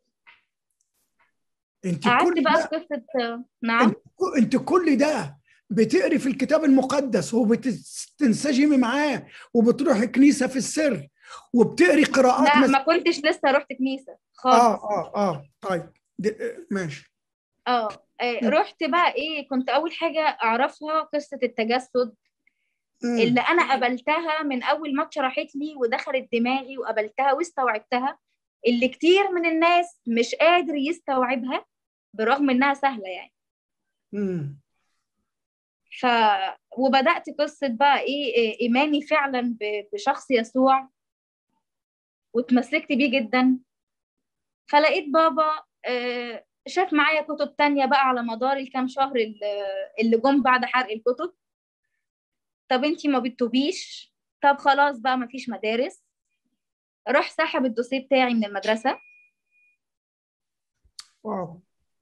انت قعدت كل بقى في ده قصة آه، نعم انت كل ده بتقري في الكتاب المقدس وبتنسجمي معاه وبتروحي كنيسه في السر وبتقري قراءات لا مس... ما كنتش لسه رحت كنيسة اه خالص اه اه طيب دي... ماشي اه آه، مم. رحت بقى ايه كنت اول حاجه اعرفها قصه التجسد مم. اللي انا قبلتها من اول ما اتشرحت لي ودخلت دماغي وقبلتها واستوعبتها اللي كتير من الناس مش قادر يستوعبها برغم انها سهله يعني مم. ف وبدات قصه بقى ايه إيه، ايماني فعلا ب- بشخص يسوع واتمسكت بيه جدا فلقيت بابا آه، شاف معايا كتب تانية بقى على مدار الكام شهر اللي اللي جم بعد حرق الكتب طب انتي ما بتتوبيش طب خلاص بقى ما فيش مدارس راح سحب الدوسيه بتاعي من المدرسة واو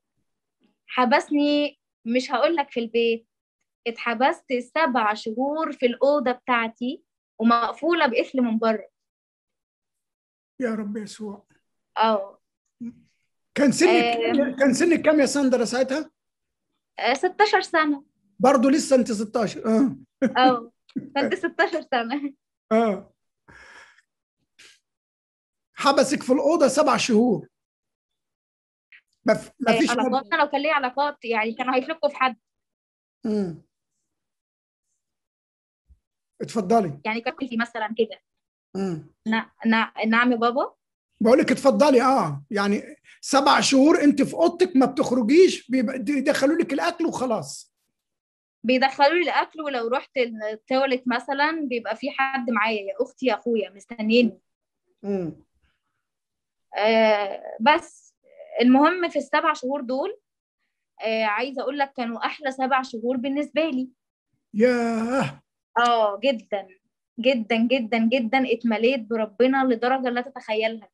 حبسني مش هقول لك في البيت اتحبست سبع شهور في الأوضة بتاعتي ومقفولة بقفل من بره يا رب يسوع اه كان سنك آه. كان سنك كام يا ساندرا ساعتها؟ آه، 16 سنة برضه لسه انت 16 اه اه كنت 16 سنة اه حبسك في الاوضه سبع شهور ما ف- ما آه، فيش علاقات لو كان لي علاقات يعني كانوا هيفلقوا في حد مم. اتفضلي يعني كان في مثلا كده مم. نا- نا- نعم يا بابا بقول لك اتفضلي اه يعني سبع شهور انت في اوضتك ما بتخرجيش بيبقى- يدخلوا لك الاكل وخلاص بيدخلوا لي الاكل ولو رحت التواليت مثلا بيبقى في حد معايا يا اختي يا اخويا مستنيني مم. آه بس المهم في السبع شهور دول آه عايزه اقول لك كانوا احلى سبع شهور بالنسبه لي ياه اه جدا جدا جدا جدا اتمليت بربنا لدرجه لا تتخيلها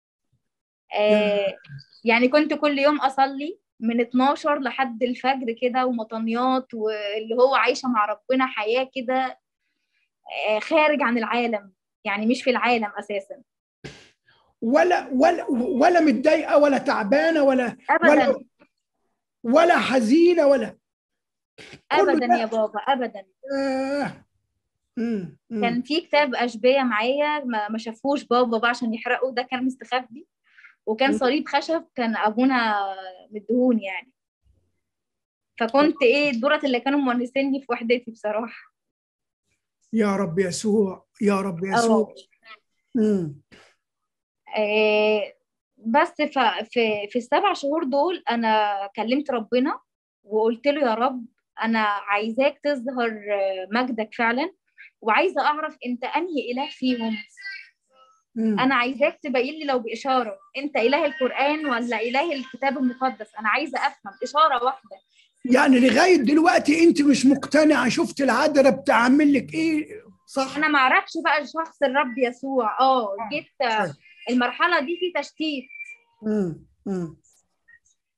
آه يعني كنت كل يوم اصلي من 12 لحد الفجر كده ومطنيات واللي هو عايشه مع ربنا حياه كده آه خارج عن العالم يعني مش في العالم اساسا ولا ولا ولا متضايقه ولا تعبانه ولا ابدا ولا ولا حزينه ولا ابدا ده- يا بابا ابدا آه. مم. مم. كان في كتاب اشبيه معايا ما ما شافوش بابا بقى عشان يحرقه ده كان مستخبي وكان مم. صليب خشب كان ابونا مدهون يعني فكنت ايه دولت اللي كانوا مونسيني في وحدتي بصراحه يا رب يسوع يا رب اه يسوع مم. آه، بس ف- في في السبع شهور دول انا كلمت ربنا وقلت له يا رب انا عايزاك تظهر آه، مجدك فعلا وعايزه اعرف انت انهي اله فيهم مم. انا عايزاك تبين لي لو باشاره انت اله القران ولا اله الكتاب المقدس انا عايزه افهم اشاره واحده يعني لغايه دلوقتي انت مش مقتنعه شفت العذراء بتعمل لك ايه صح انا ما اعرفش بقى شخص الرب يسوع اه جيت آه، صحيح. المرحله دي في تشتيت مم. مم.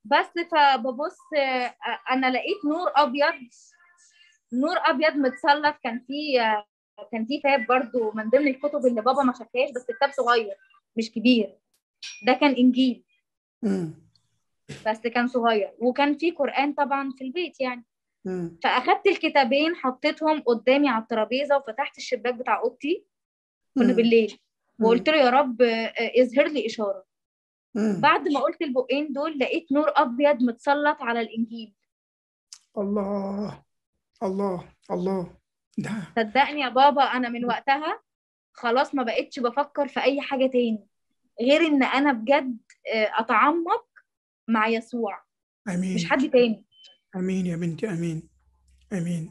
بس فببص آه، انا لقيت نور ابيض نور ابيض متسلط كان فيه آه، كان فيه كتاب برضو من ضمن الكتب اللي بابا ما شافهاش بس كتاب صغير مش كبير ده كان انجيل مم. بس كان صغير وكان فيه قرآن طبعا في البيت يعني مم. فاخدت الكتابين حطيتهم قدامي على الترابيزه وفتحت الشباك بتاع اوضتي كنا مم. بالليل وقلت له يا رب آه، اظهر لي اشاره مم. بعد ما قلت البقين دول لقيت نور ابيض متسلط على الانجيل الله الله الله ده صدقني يا بابا انا من وقتها خلاص ما بقتش بفكر في اي حاجه تاني غير ان انا بجد آه، اتعمق مع يسوع امين مش حد تاني امين يا بنتي امين امين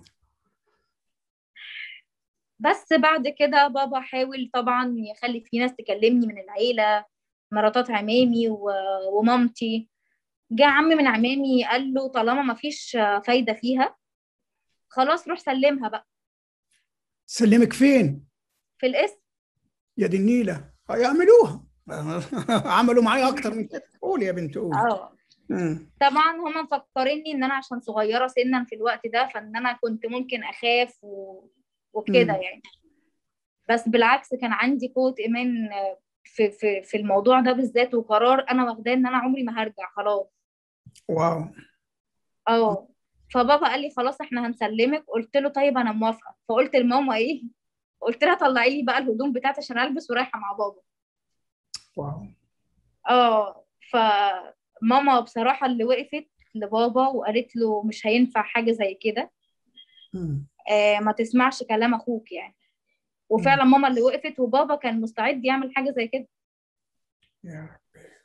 بس بعد كده بابا حاول طبعا يخلي في ناس تكلمني من العيلة مراتات عمامي و... ومامتي جه عم من عمامي قال له طالما ما فيش فايدة فيها خلاص روح سلمها بقى سلمك فين في الاسم يا دي النيله يعملوها عملوا معايا اكتر من كده قول يا بنت قول اه مم. طبعا هما مفكريني ان انا عشان صغيرة سنا في الوقت ده فان انا كنت ممكن اخاف و... وكده مم. يعني بس بالعكس كان عندي قوة ايمان في في في الموضوع ده بالذات وقرار انا واخداه ان انا عمري ما هرجع خلاص واو اه فبابا قال لي خلاص احنا هنسلمك قلت له طيب انا موافقه فقلت لماما ايه قلت لها طلعي لي بقى الهدوم بتاعتي عشان البس ورايحه مع بابا واو اه فماما بصراحه اللي وقفت لبابا وقالت له مش هينفع حاجه زي كده مم. آه ما تسمعش كلام اخوك يعني وفعلا ماما اللي وقفت وبابا كان مستعد يعمل حاجه زي كده يا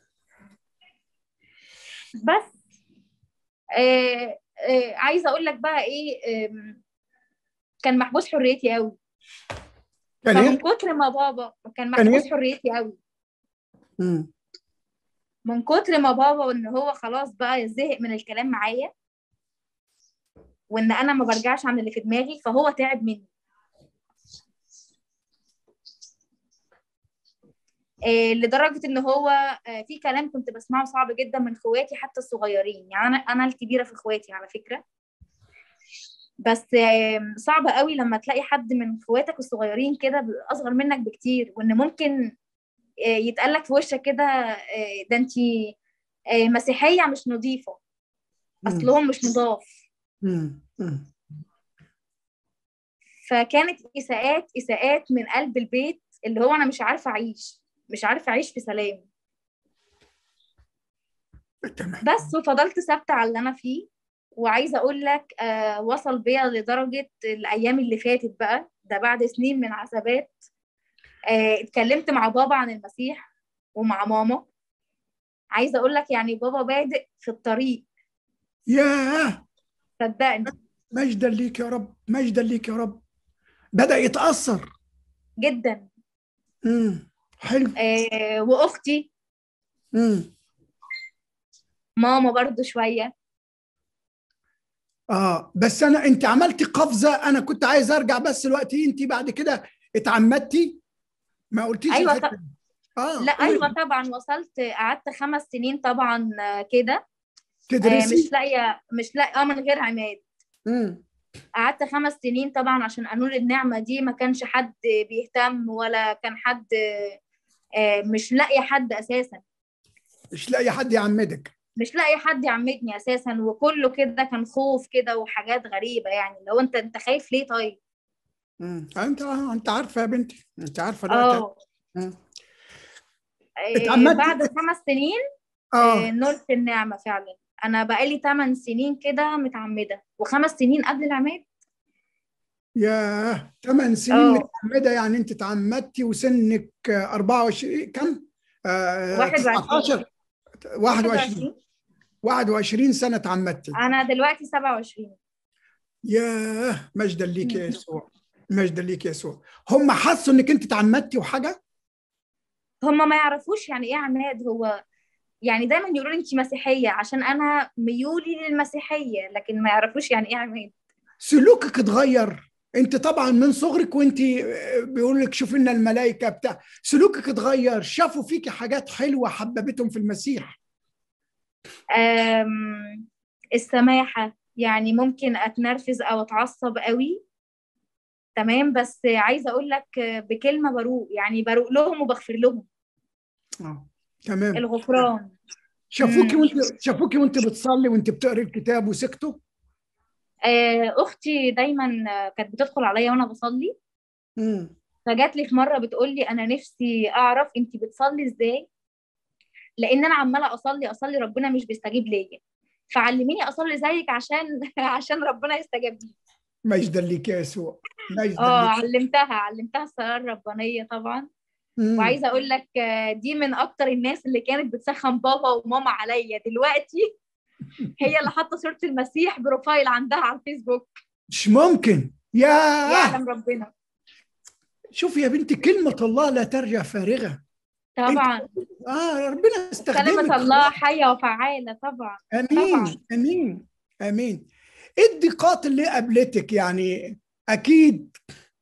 بس آه آه عايزه اقول لك بقى ايه آم، كان محبوس حريتي قوي كان فمن ايه؟ كتر ما بابا كان كان محبوس إيه؟ حريتي قوي مم. من كتر ما بابا وان هو خلاص بقى زهق من الكلام معايا وان انا ما برجعش عن اللي في دماغي فهو تعب مني إيه لدرجة ان هو آه، في كلام كنت بسمعه صعب جدا من اخواتي حتى الصغيرين يعني انا انا الكبيرة في اخواتي على فكرة بس آم، صعب قوي لما تلاقي حد من اخواتك الصغيرين كده بيبقى اصغر منك بكتير وان ممكن آه، يتقال لك في وشك كده آه، ده انت مسيحية مش نظيفة مم. اصلهم مش نضاف مم. مم. فكانت اساءات اساءات من قلب البيت اللي هو انا مش عارفه اعيش مش عارفه اعيش في سلام تمام بس وفضلت ثابته على اللي انا فيه وعايزه اقول لك آه وصل بيا لدرجه الايام اللي فاتت بقى ده بعد سنين من عذابات آه اتكلمت مع بابا عن المسيح ومع ماما عايزه اقول لك يعني بابا بادئ في الطريق ياه صدقني مجدا ليك يا رب مجدا ليك يا رب بدأ يتأثر جدا مم. حلو آه واختي مم. ماما برضو شويه اه بس انا انت عملتي قفزه انا كنت عايز ارجع بس دلوقتي انت بعد كده اتعمدتي ما قلتيش أيوة الحتة طب- دي. اه لا قولي. ايوه طبعا وصلت قعدت خمس سنين طبعا آه، كده آه، تدرسي مش لاقيه مش لاقيه اه من غير عماد مم. قعدت خمس سنين طبعا عشان قانون النعمه دي ما كانش حد بيهتم ولا كان حد آه، مش لاقيه حد اساسا مش لاقي حد يعمدك مش لاقي حد يعمدني اساسا وكله كده كان خوف كده وحاجات غريبه يعني لو انت انت خايف ليه طيب مم. انت انت عارفه يا بنتي انت عارفه الوقت اه مم. آه، اتعمدت- بعد خمس سنين آه، اه نلت النعمه فعلا انا بقالي 8 سنين كده متعمده وخمس سنين قبل العماد يا ثمان سنين اه. متعمده يعني انت تعمدتي وسنك آه، 24 كم؟ آه 21. 19 21 21 سنه تعمدتي انا دلوقتي 27 ياه مجدا ليك يا مم. يسوع مجدا ليك يا يسوع هم حسوا انك انت تعمدتي وحاجه هما ما يعرفوش يعني ايه عماد هو يعني دايما يقولوا لي انت مسيحيه عشان انا ميولي للمسيحيه لكن ما يعرفوش يعني ايه عماد سلوكك اتغير انت طبعا من صغرك وانت بيقول لك شوف لنا الملائكه بتاع سلوكك اتغير شافوا فيكي حاجات حلوه حببتهم في المسيح أم، السماحة يعني ممكن أتنرفز أو أتعصب قوي تمام بس عايزة أقول لك بكلمة بروق يعني بروق لهم وبغفر لهم اه تمام الغفران شافوكي مم. وانت شافوكي وانت بتصلي وانت بتقري الكتاب وسكتوا آه، أختي دايما كانت بتدخل عليا وأنا بصلي امم فجات لي في مرة بتقول لي أنا نفسي أعرف أنت بتصلي إزاي لأن أنا عمالة أصلي أصلي ربنا مش بيستجيب ليا فعلميني أصلي زيك عشان عشان ربنا يستجيب لي مجدا ليك يا يسوع مجدا اه ليك علمتها علمتها الصلاة الربانية طبعا مم. وعايزه اقول لك آه، دي من اكتر الناس اللي كانت بتسخن بابا وماما عليا دلوقتي هي اللي حاطه صوره المسيح بروفايل عندها على الفيسبوك مش ممكن يا يعلم ربنا شوف يا بنتي كلمة الله لا ترجع فارغة طبعا اه ربنا يستخدمك كلمه الله حيه وفعاله طبعا امين طبعا. امين امين ايه الضيقات اللي قابلتك يعني اكيد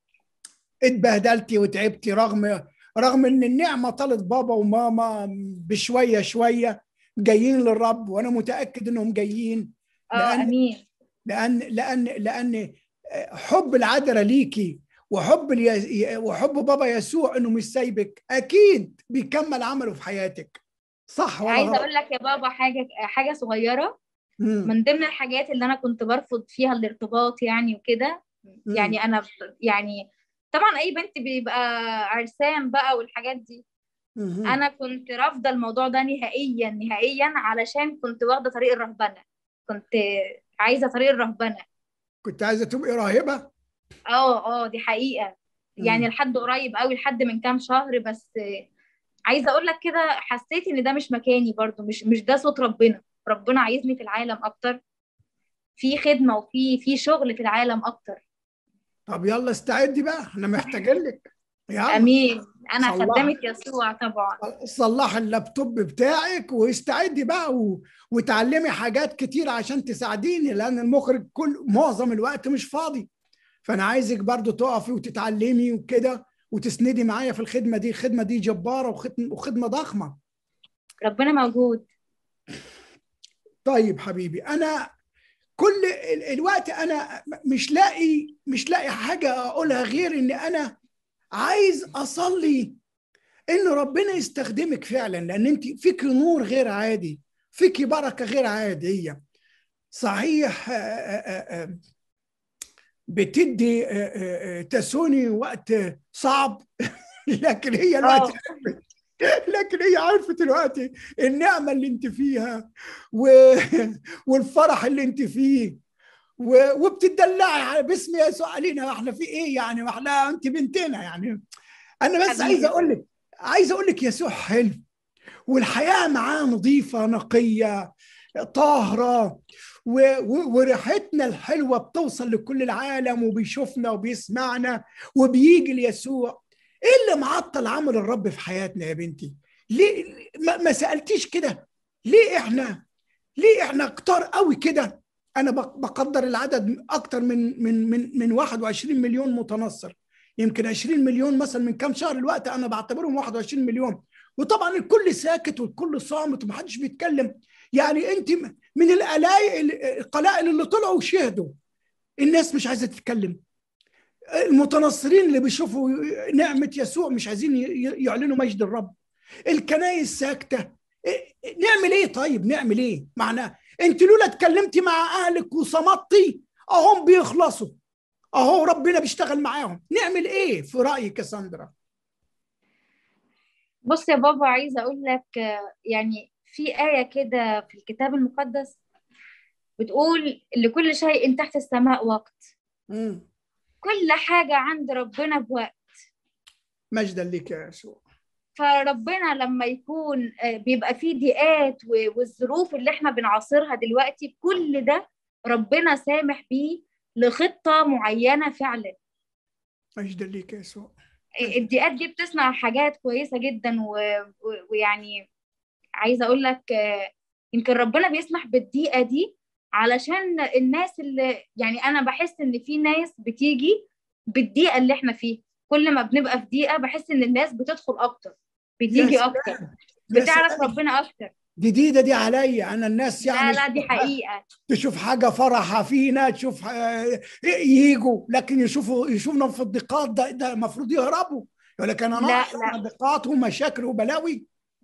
اتبهدلتي وتعبتي رغم رغم ان النعمه طالت بابا وماما بشويه شويه جايين للرب وانا متاكد انهم جايين اه لأن- امين لان لان لان حب العذراء ليكي وحب الي... وحب بابا يسوع انه مش سايبك اكيد بيكمل عمله في حياتك صح ولا عايزه غلط؟ اقول لك يا بابا حاجه حاجه صغيره مم. من ضمن الحاجات اللي انا كنت برفض فيها الارتباط يعني وكده مم. يعني انا يعني طبعا اي بنت بيبقى عرسان بقى والحاجات دي مم. انا كنت رافضه الموضوع ده نهائيا نهائيا علشان كنت واخده طريق الرهبنه كنت عايزه طريق الرهبنه كنت عايزه تبقي راهبه اه اه دي حقيقه يعني مم. لحد قريب قوي لحد من كام شهر بس عايزه اقول لك كده حسيت ان ده مش مكاني برضو مش مش ده صوت ربنا ربنا عايزني في العالم اكتر في خدمه وفي في شغل في العالم اكتر طب يلا استعدي بقى انا محتاجين لك يلا امين انا صلح. خدامه يسوع طبعا صلحي اللابتوب بتاعك واستعدي بقى و... وتعلمي حاجات كتير عشان تساعديني لان المخرج كل معظم الوقت مش فاضي فانا عايزك برضو تقفي وتتعلمي وكده وتسندي معايا في الخدمه دي الخدمه دي جباره وخدمه, وخدمة ضخمه ربنا موجود طيب حبيبي انا كل ال- الوقت انا مش لاقي مش لاقي حاجه اقولها غير ان انا عايز اصلي ان ربنا يستخدمك فعلا لان انت فيك نور غير عادي فيك بركه غير عاديه صحيح آه، آه، آه، بتدي آه، آه، آه، تسوني وقت صعب لكن هي الوقت اه لكن هي عرفت دلوقتي النعمة اللي انت فيها و... والفرح اللي انت فيه و... وبتدلعي على باسم يسوع علينا احنا في ايه يعني ما احنا انت بنتنا يعني انا بس حبيبي. عايز اقول لك عايز اقول لك يسوع حلو والحياة معاه نظيفة نقية طاهرة و... و... وريحتنا الحلوة بتوصل لكل العالم وبيشوفنا وبيسمعنا وبيجي ليسوع ايه اللي معطل عمل الرب في حياتنا يا بنتي ليه ما, ما سالتيش كده ليه احنا ليه احنا كتار قوي كده انا بق- بقدر العدد اكتر من من من من 21 مليون متنصر يمكن 20 مليون مثلا من كام شهر الوقت انا بعتبرهم 21 مليون وطبعا الكل ساكت والكل صامت ومحدش بيتكلم يعني انت م- من القلائل القلائل اللي طلعوا وشهدوا الناس مش عايزه تتكلم المتنصرين اللي بيشوفوا نعمة يسوع مش عايزين ي- يعلنوا مجد الرب الكنايس ساكتة إيه- نعمل ايه طيب نعمل ايه معناه انت لولا اتكلمتي مع اهلك وصمتي اهم بيخلصوا اهو ربنا بيشتغل معاهم نعمل ايه في رأيك يا ساندرا بص يا بابا عايزه اقول لك آه، يعني في ايه كده في الكتاب المقدس بتقول لكل شيء تحت السماء وقت مم. كل حاجه عند ربنا بوقت مجدا لك يا يسوع فربنا لما يكون آه، بيبقى فيه ضيقات و- والظروف اللي احنا بنعاصرها دلوقتي كل ده ربنا سامح بيه لخطة معينة فعلا مجدا لك يا يسوع الضيقات دي بتصنع حاجات كويسة جدا و- و- ويعني عايزة أقول لك آه، يمكن ربنا بيسمح بالضيقة دي علشان الناس اللي يعني أنا بحس إن في ناس بتيجي بالضيقة اللي احنا فيه كل ما بنبقى في ضيقة بحس إن الناس بتدخل أكتر بتيجي يا أكتر سلام. يا بتعرف سلام. ربنا أكتر جديده دي عليا انا الناس يعني لا لا دي حقيقه تشوف حاجه فرحه فينا تشوف آه، يجوا لكن يشوفوا يشوفنا في الضيقات ده ده المفروض يهربوا يقول لك انا لا، ناقص لا. ضيقات ومشاكل وبلاوي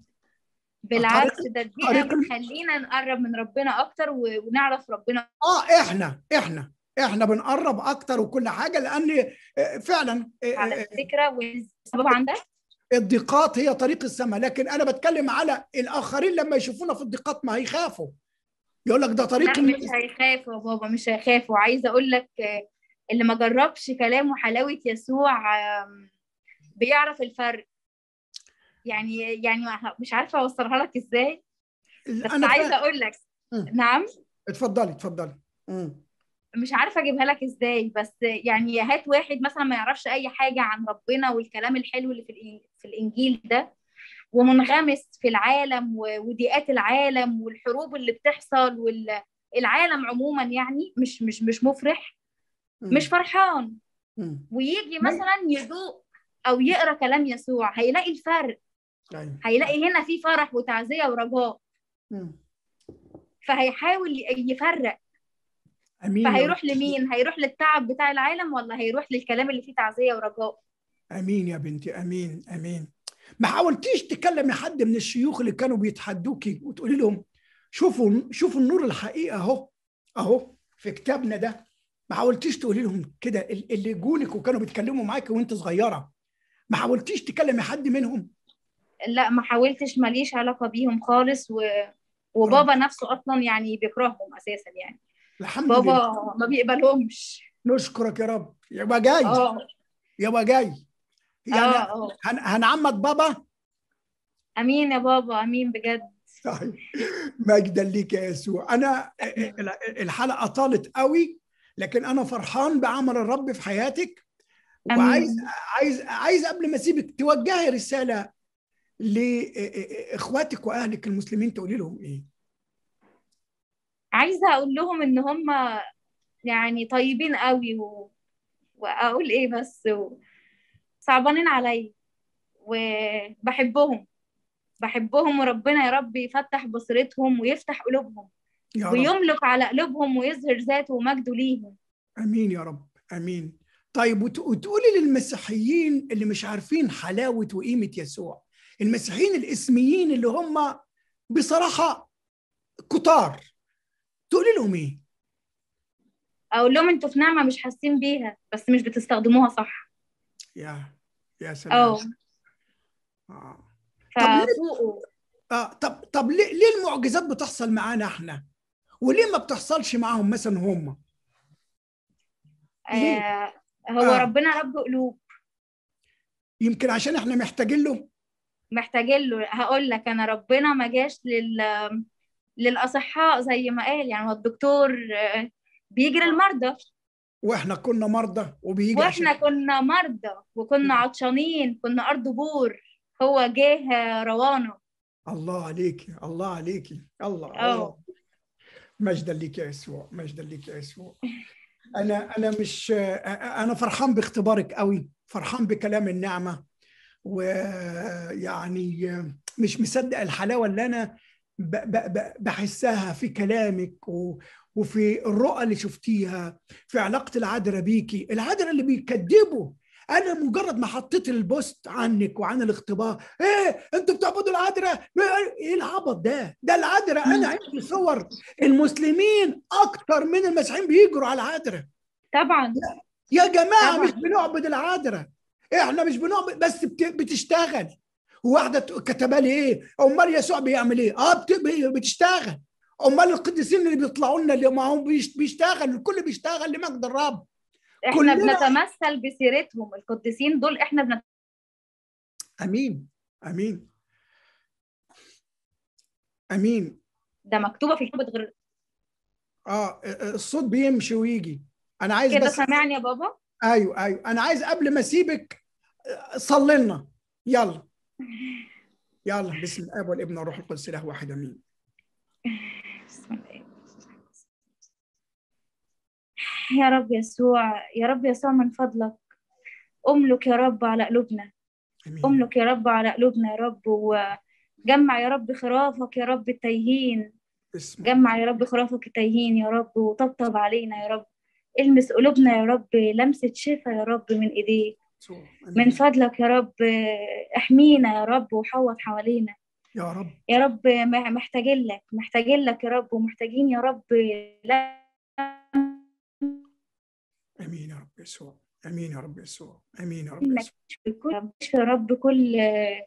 بالعكس ده دي طريق- بتخلينا نقرب من ربنا اكتر و- ونعرف ربنا اه احنا احنا احنا بنقرب اكتر وكل حاجه لان آه، فعلا آه، على آه، فكره والسبب عندك الضيقات هي طريق السماء لكن انا بتكلم على الاخرين لما يشوفونا في الضيقات ما هيخافوا يقول لك ده طريق لا مش هيخافوا يا بابا مش هيخافوا عايزه اقول لك آه، اللي ما جربش كلام وحلاوه يسوع آم، بيعرف الفرق يعني يعني ما- مش عارفه اوصلها لك ازاي بس انا عايزه فاهم. اقول لك مم. نعم اتفضلي اتفضلي مم. مش عارفه اجيبها لك ازاي بس يعني هات واحد مثلا ما يعرفش اي حاجه عن ربنا والكلام الحلو اللي في الإن- في الانجيل ده ومنغمس في العالم و- وضيقات العالم والحروب اللي بتحصل والعالم عموما يعني مش مش مش مفرح مم. مش فرحان مم. ويجي ما- مثلا يذوق او يقرا كلام يسوع هيلاقي الفرق أيوة. هيلاقي هنا في فرح وتعزيه ورجاء مم. فهيحاول ي- يفرق امين يا فهيروح بنتي. لمين هيروح للتعب بتاع العالم ولا هيروح للكلام اللي فيه تعزيه ورجاء امين يا بنتي امين امين ما حاولتيش تكلمي حد من الشيوخ اللي كانوا بيتحدوكي وتقولي لهم شوفوا شوفوا النور الحقيقه اهو اهو في كتابنا ده ما حاولتيش تقولي لهم كده ال- اللي يجولك وكانوا بيتكلموا معاكي وانت صغيره ما حاولتيش تكلمي حد منهم لا ما حاولتش ماليش علاقه بيهم خالص و... وبابا نفسه اصلا يعني بيكرههم اساسا يعني الحمد بابا لله ما بيقبلهمش نشكرك يا رب يبقى جاي اه يبقى جاي يعني اه اه هن- هنعمد بابا امين يا بابا امين بجد طيب مجدا ليك يا يسوع انا الحلقه طالت قوي لكن انا فرحان بعمل الرب في حياتك وعايز أمين. عايز عايز قبل ما اسيبك توجهي رساله لاخواتك واهلك المسلمين تقولي لهم ايه عايزه اقول لهم ان هم يعني طيبين قوي و... واقول ايه بس و... صعبانين عليا وبحبهم بحبهم وربنا يا رب يفتح بصيرتهم ويفتح قلوبهم يا رب ويملك على قلوبهم ويظهر ذاته ومجده ليهم امين يا رب امين طيب وت- وتقولي للمسيحيين اللي مش عارفين حلاوه وقيمه يسوع المسيحيين الاسميين اللي هم بصراحه كتار تقولي لهم ايه اقول لهم انتوا في نعمه مش حاسين بيها بس مش بتستخدموها صح يا يا اه سلام آه. طب ليه- ففوقوا آه طب طب ليه ليه المعجزات بتحصل معانا احنا وليه ما بتحصلش معاهم مثلا هم ليه؟ آه هو آه. ربنا رب قلوب يمكن عشان احنا محتاجين له محتاجين له هقول لك انا ربنا ما جاش لل للاصحاء زي ما قال يعني هو الدكتور آه، بيجي للمرضى واحنا كنا مرضى وبيجي واحنا عشان كنا مرضى وكنا عطشانين كنا ارض بور هو جه آه، روانا الله عليكي الله عليكي الله آه. الله مجدا ليك يا يسوع مجدا ليك يا يسوع انا انا مش انا فرحان باختبارك قوي فرحان بكلام النعمه ويعني مش مصدق الحلاوه اللي انا ب- ب- ب- بحسها في كلامك و- وفي الرؤى اللي شفتيها في علاقه العذراء بيكي العذراء اللي بيكذبوا انا مجرد ما حطيت البوست عنك وعن الاختبار ايه انتوا بتعبدوا العذراء ايه العبط ده ده العذراء انا عندي صور المسلمين اكتر من المسيحيين بيجروا على العذراء طبعا يا جماعه طبعا. مش بنعبد العذراء احنا مش بنعبد بس بت- بتشتغل وواحده كتبها لي ايه امال يسوع بيعمل ايه اه بت- بي- بتشتغل امال القديسين اللي بيطلعوا لنا اللي معاهم بيش- بيشتغل الكل بيشتغل لمجد الرب احنا كلنا- بنتمثل بسيرتهم القديسين دول احنا بنت... امين امين امين ده مكتوبه في كتاب غير اه الصوت بيمشي ويجي انا عايز كده بس سامعني يا بابا ايوه ايوه انا عايز قبل ما اسيبك آه، صلي لنا يلا يلا بسم الاب والابن والروح القدس اله واحد امين بسم الله. يا رب يسوع يا رب يسوع من فضلك املك يا رب على قلوبنا امين املك يا رب على قلوبنا يا رب و... جمع يا رب خرافك يا رب التايهين باسم جمع يا رب خرافك التايهين يا رب وطبطب علينا يا رب المس قلوبنا يا رب لمسة شفا يا رب من ايديك يسوع من آمين. فضلك يا رب احمينا يا رب وحوط حوالينا يا رب يا رب م- محتاجين لك محتاجين لك يا رب ومحتاجين يا رب لا امين يا رب يسوع امين يا رب يسوع امين يا رب انك يسوع تشفي كل تشفي يا رب كل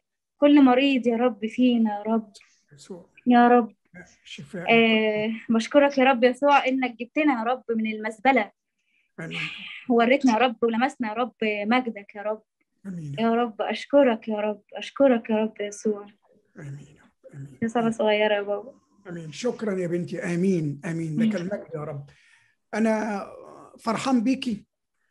كل مريض يا رب فينا يا رب يسوع يا رب شفاء آه بشكرك يا رب يسوع انك جبتنا يا رب من المزبله امين ووريتنا يا رب ولمسنا يا رب مجدك يا رب امين يا رب اشكرك يا رب اشكرك يا رب يسوع امين يا رب امين دي صلاه صغيره يا بابا امين شكرا يا بنتي امين امين لك المجد يا رب انا فرحان بيكي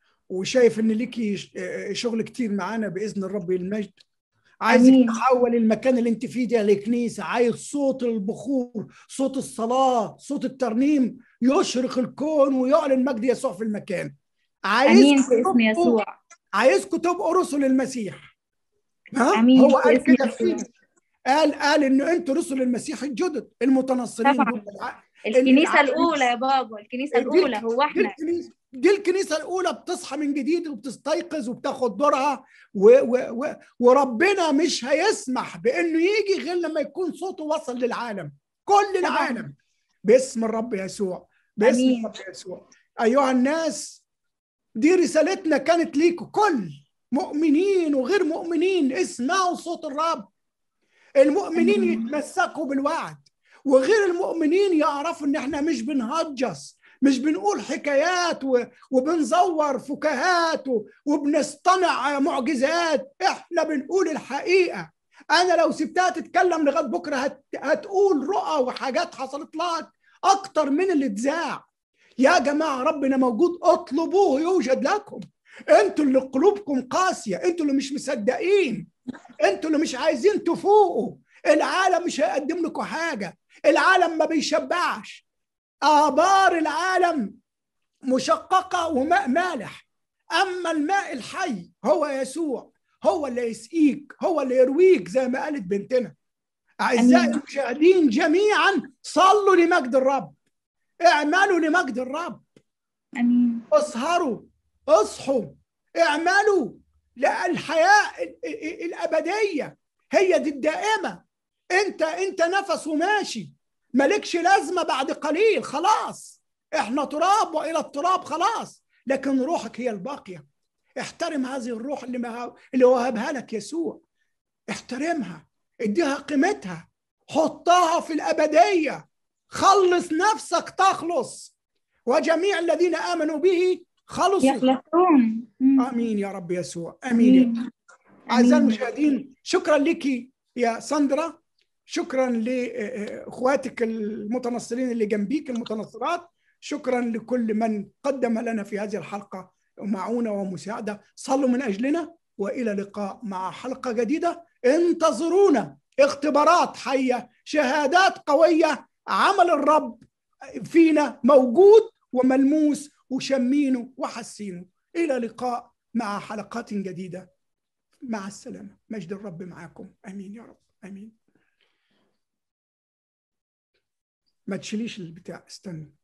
وشايف ان ليكي ش- شغل كتير معانا باذن الرب المجد عايزك آمين. تحول المكان اللي انت فيه ده لكنيسه عايز صوت البخور صوت الصلاه صوت الترنيم يشرق الكون ويعلن مجد يسوع في المكان عايز امين في اسم يسوع عايزكم تبقوا رسل المسيح ها امين هو في قال اسم كده يسوع في قال قال ان انتوا رسل المسيح الجدد المتنصرين طبعاً. دول الع- الكنيسه العالم- الاولى يا بابا الكنيسه دي الاولى الك- هو دي احنا الكنيسه دي الكنيسه الاولى بتصحى من جديد وبتستيقظ وبتاخد دورها و و و وربنا مش هيسمح بانه يجي غير لما يكون صوته وصل للعالم كل العالم باسم الرب يسوع باسم آمين. الرب يسوع ايها الناس دي رسالتنا كانت ليكم كل مؤمنين وغير مؤمنين اسمعوا صوت الرب المؤمنين آمين. يتمسكوا بالوعد وغير المؤمنين يعرفوا ان احنا مش بنهجس مش بنقول حكايات و- وبنزور فكاهات و- وبنصطنع معجزات احنا بنقول الحقيقه انا لو سبتها تتكلم لغايه بكره هت... هتقول رؤى وحاجات حصلت لك اكتر من اللي اتذاع يا جماعه ربنا موجود اطلبوه يوجد لكم انتوا اللي قلوبكم قاسيه انتوا اللي مش مصدقين انتوا اللي مش عايزين تفوقوا العالم مش هيقدم لكم حاجه العالم ما بيشبعش آبار العالم مشققة وماء مالح أما الماء الحي هو يسوع هو اللي يسقيك هو اللي يرويك زي ما قالت بنتنا أعزائي أمين. المشاهدين جميعا صلوا لمجد الرب اعملوا لمجد الرب امين اسهروا اصحوا اعملوا للحياة ال- ال- الأبدية هي دي الدائمة انت انت نفس وماشي مالكش لازمة بعد قليل خلاص احنا تراب والى التراب خلاص لكن روحك هي الباقية احترم هذه الروح اللي ما اللي وهبها لك يسوع احترمها اديها قيمتها حطها في الأبدية خلص نفسك تخلص وجميع الذين آمنوا به خلصوا يخلصون مم. آمين يا رب يسوع آمين يا امين أعزائي آمين. المشاهدين شكرا لك يا ساندرا شكرا لاخواتك المتنصرين اللي جنبيك المتنصرات شكرا لكل من قدم لنا في هذه الحلقه معونه ومساعده صلوا من اجلنا والى لقاء مع حلقه جديده انتظرونا اختبارات حيه شهادات قويه عمل الرب فينا موجود وملموس وشمينه وحسينه الى لقاء مع حلقات جديده مع السلامة مجد الرب معاكم أمين يا رب أمين ما تشيليش البتاع استنى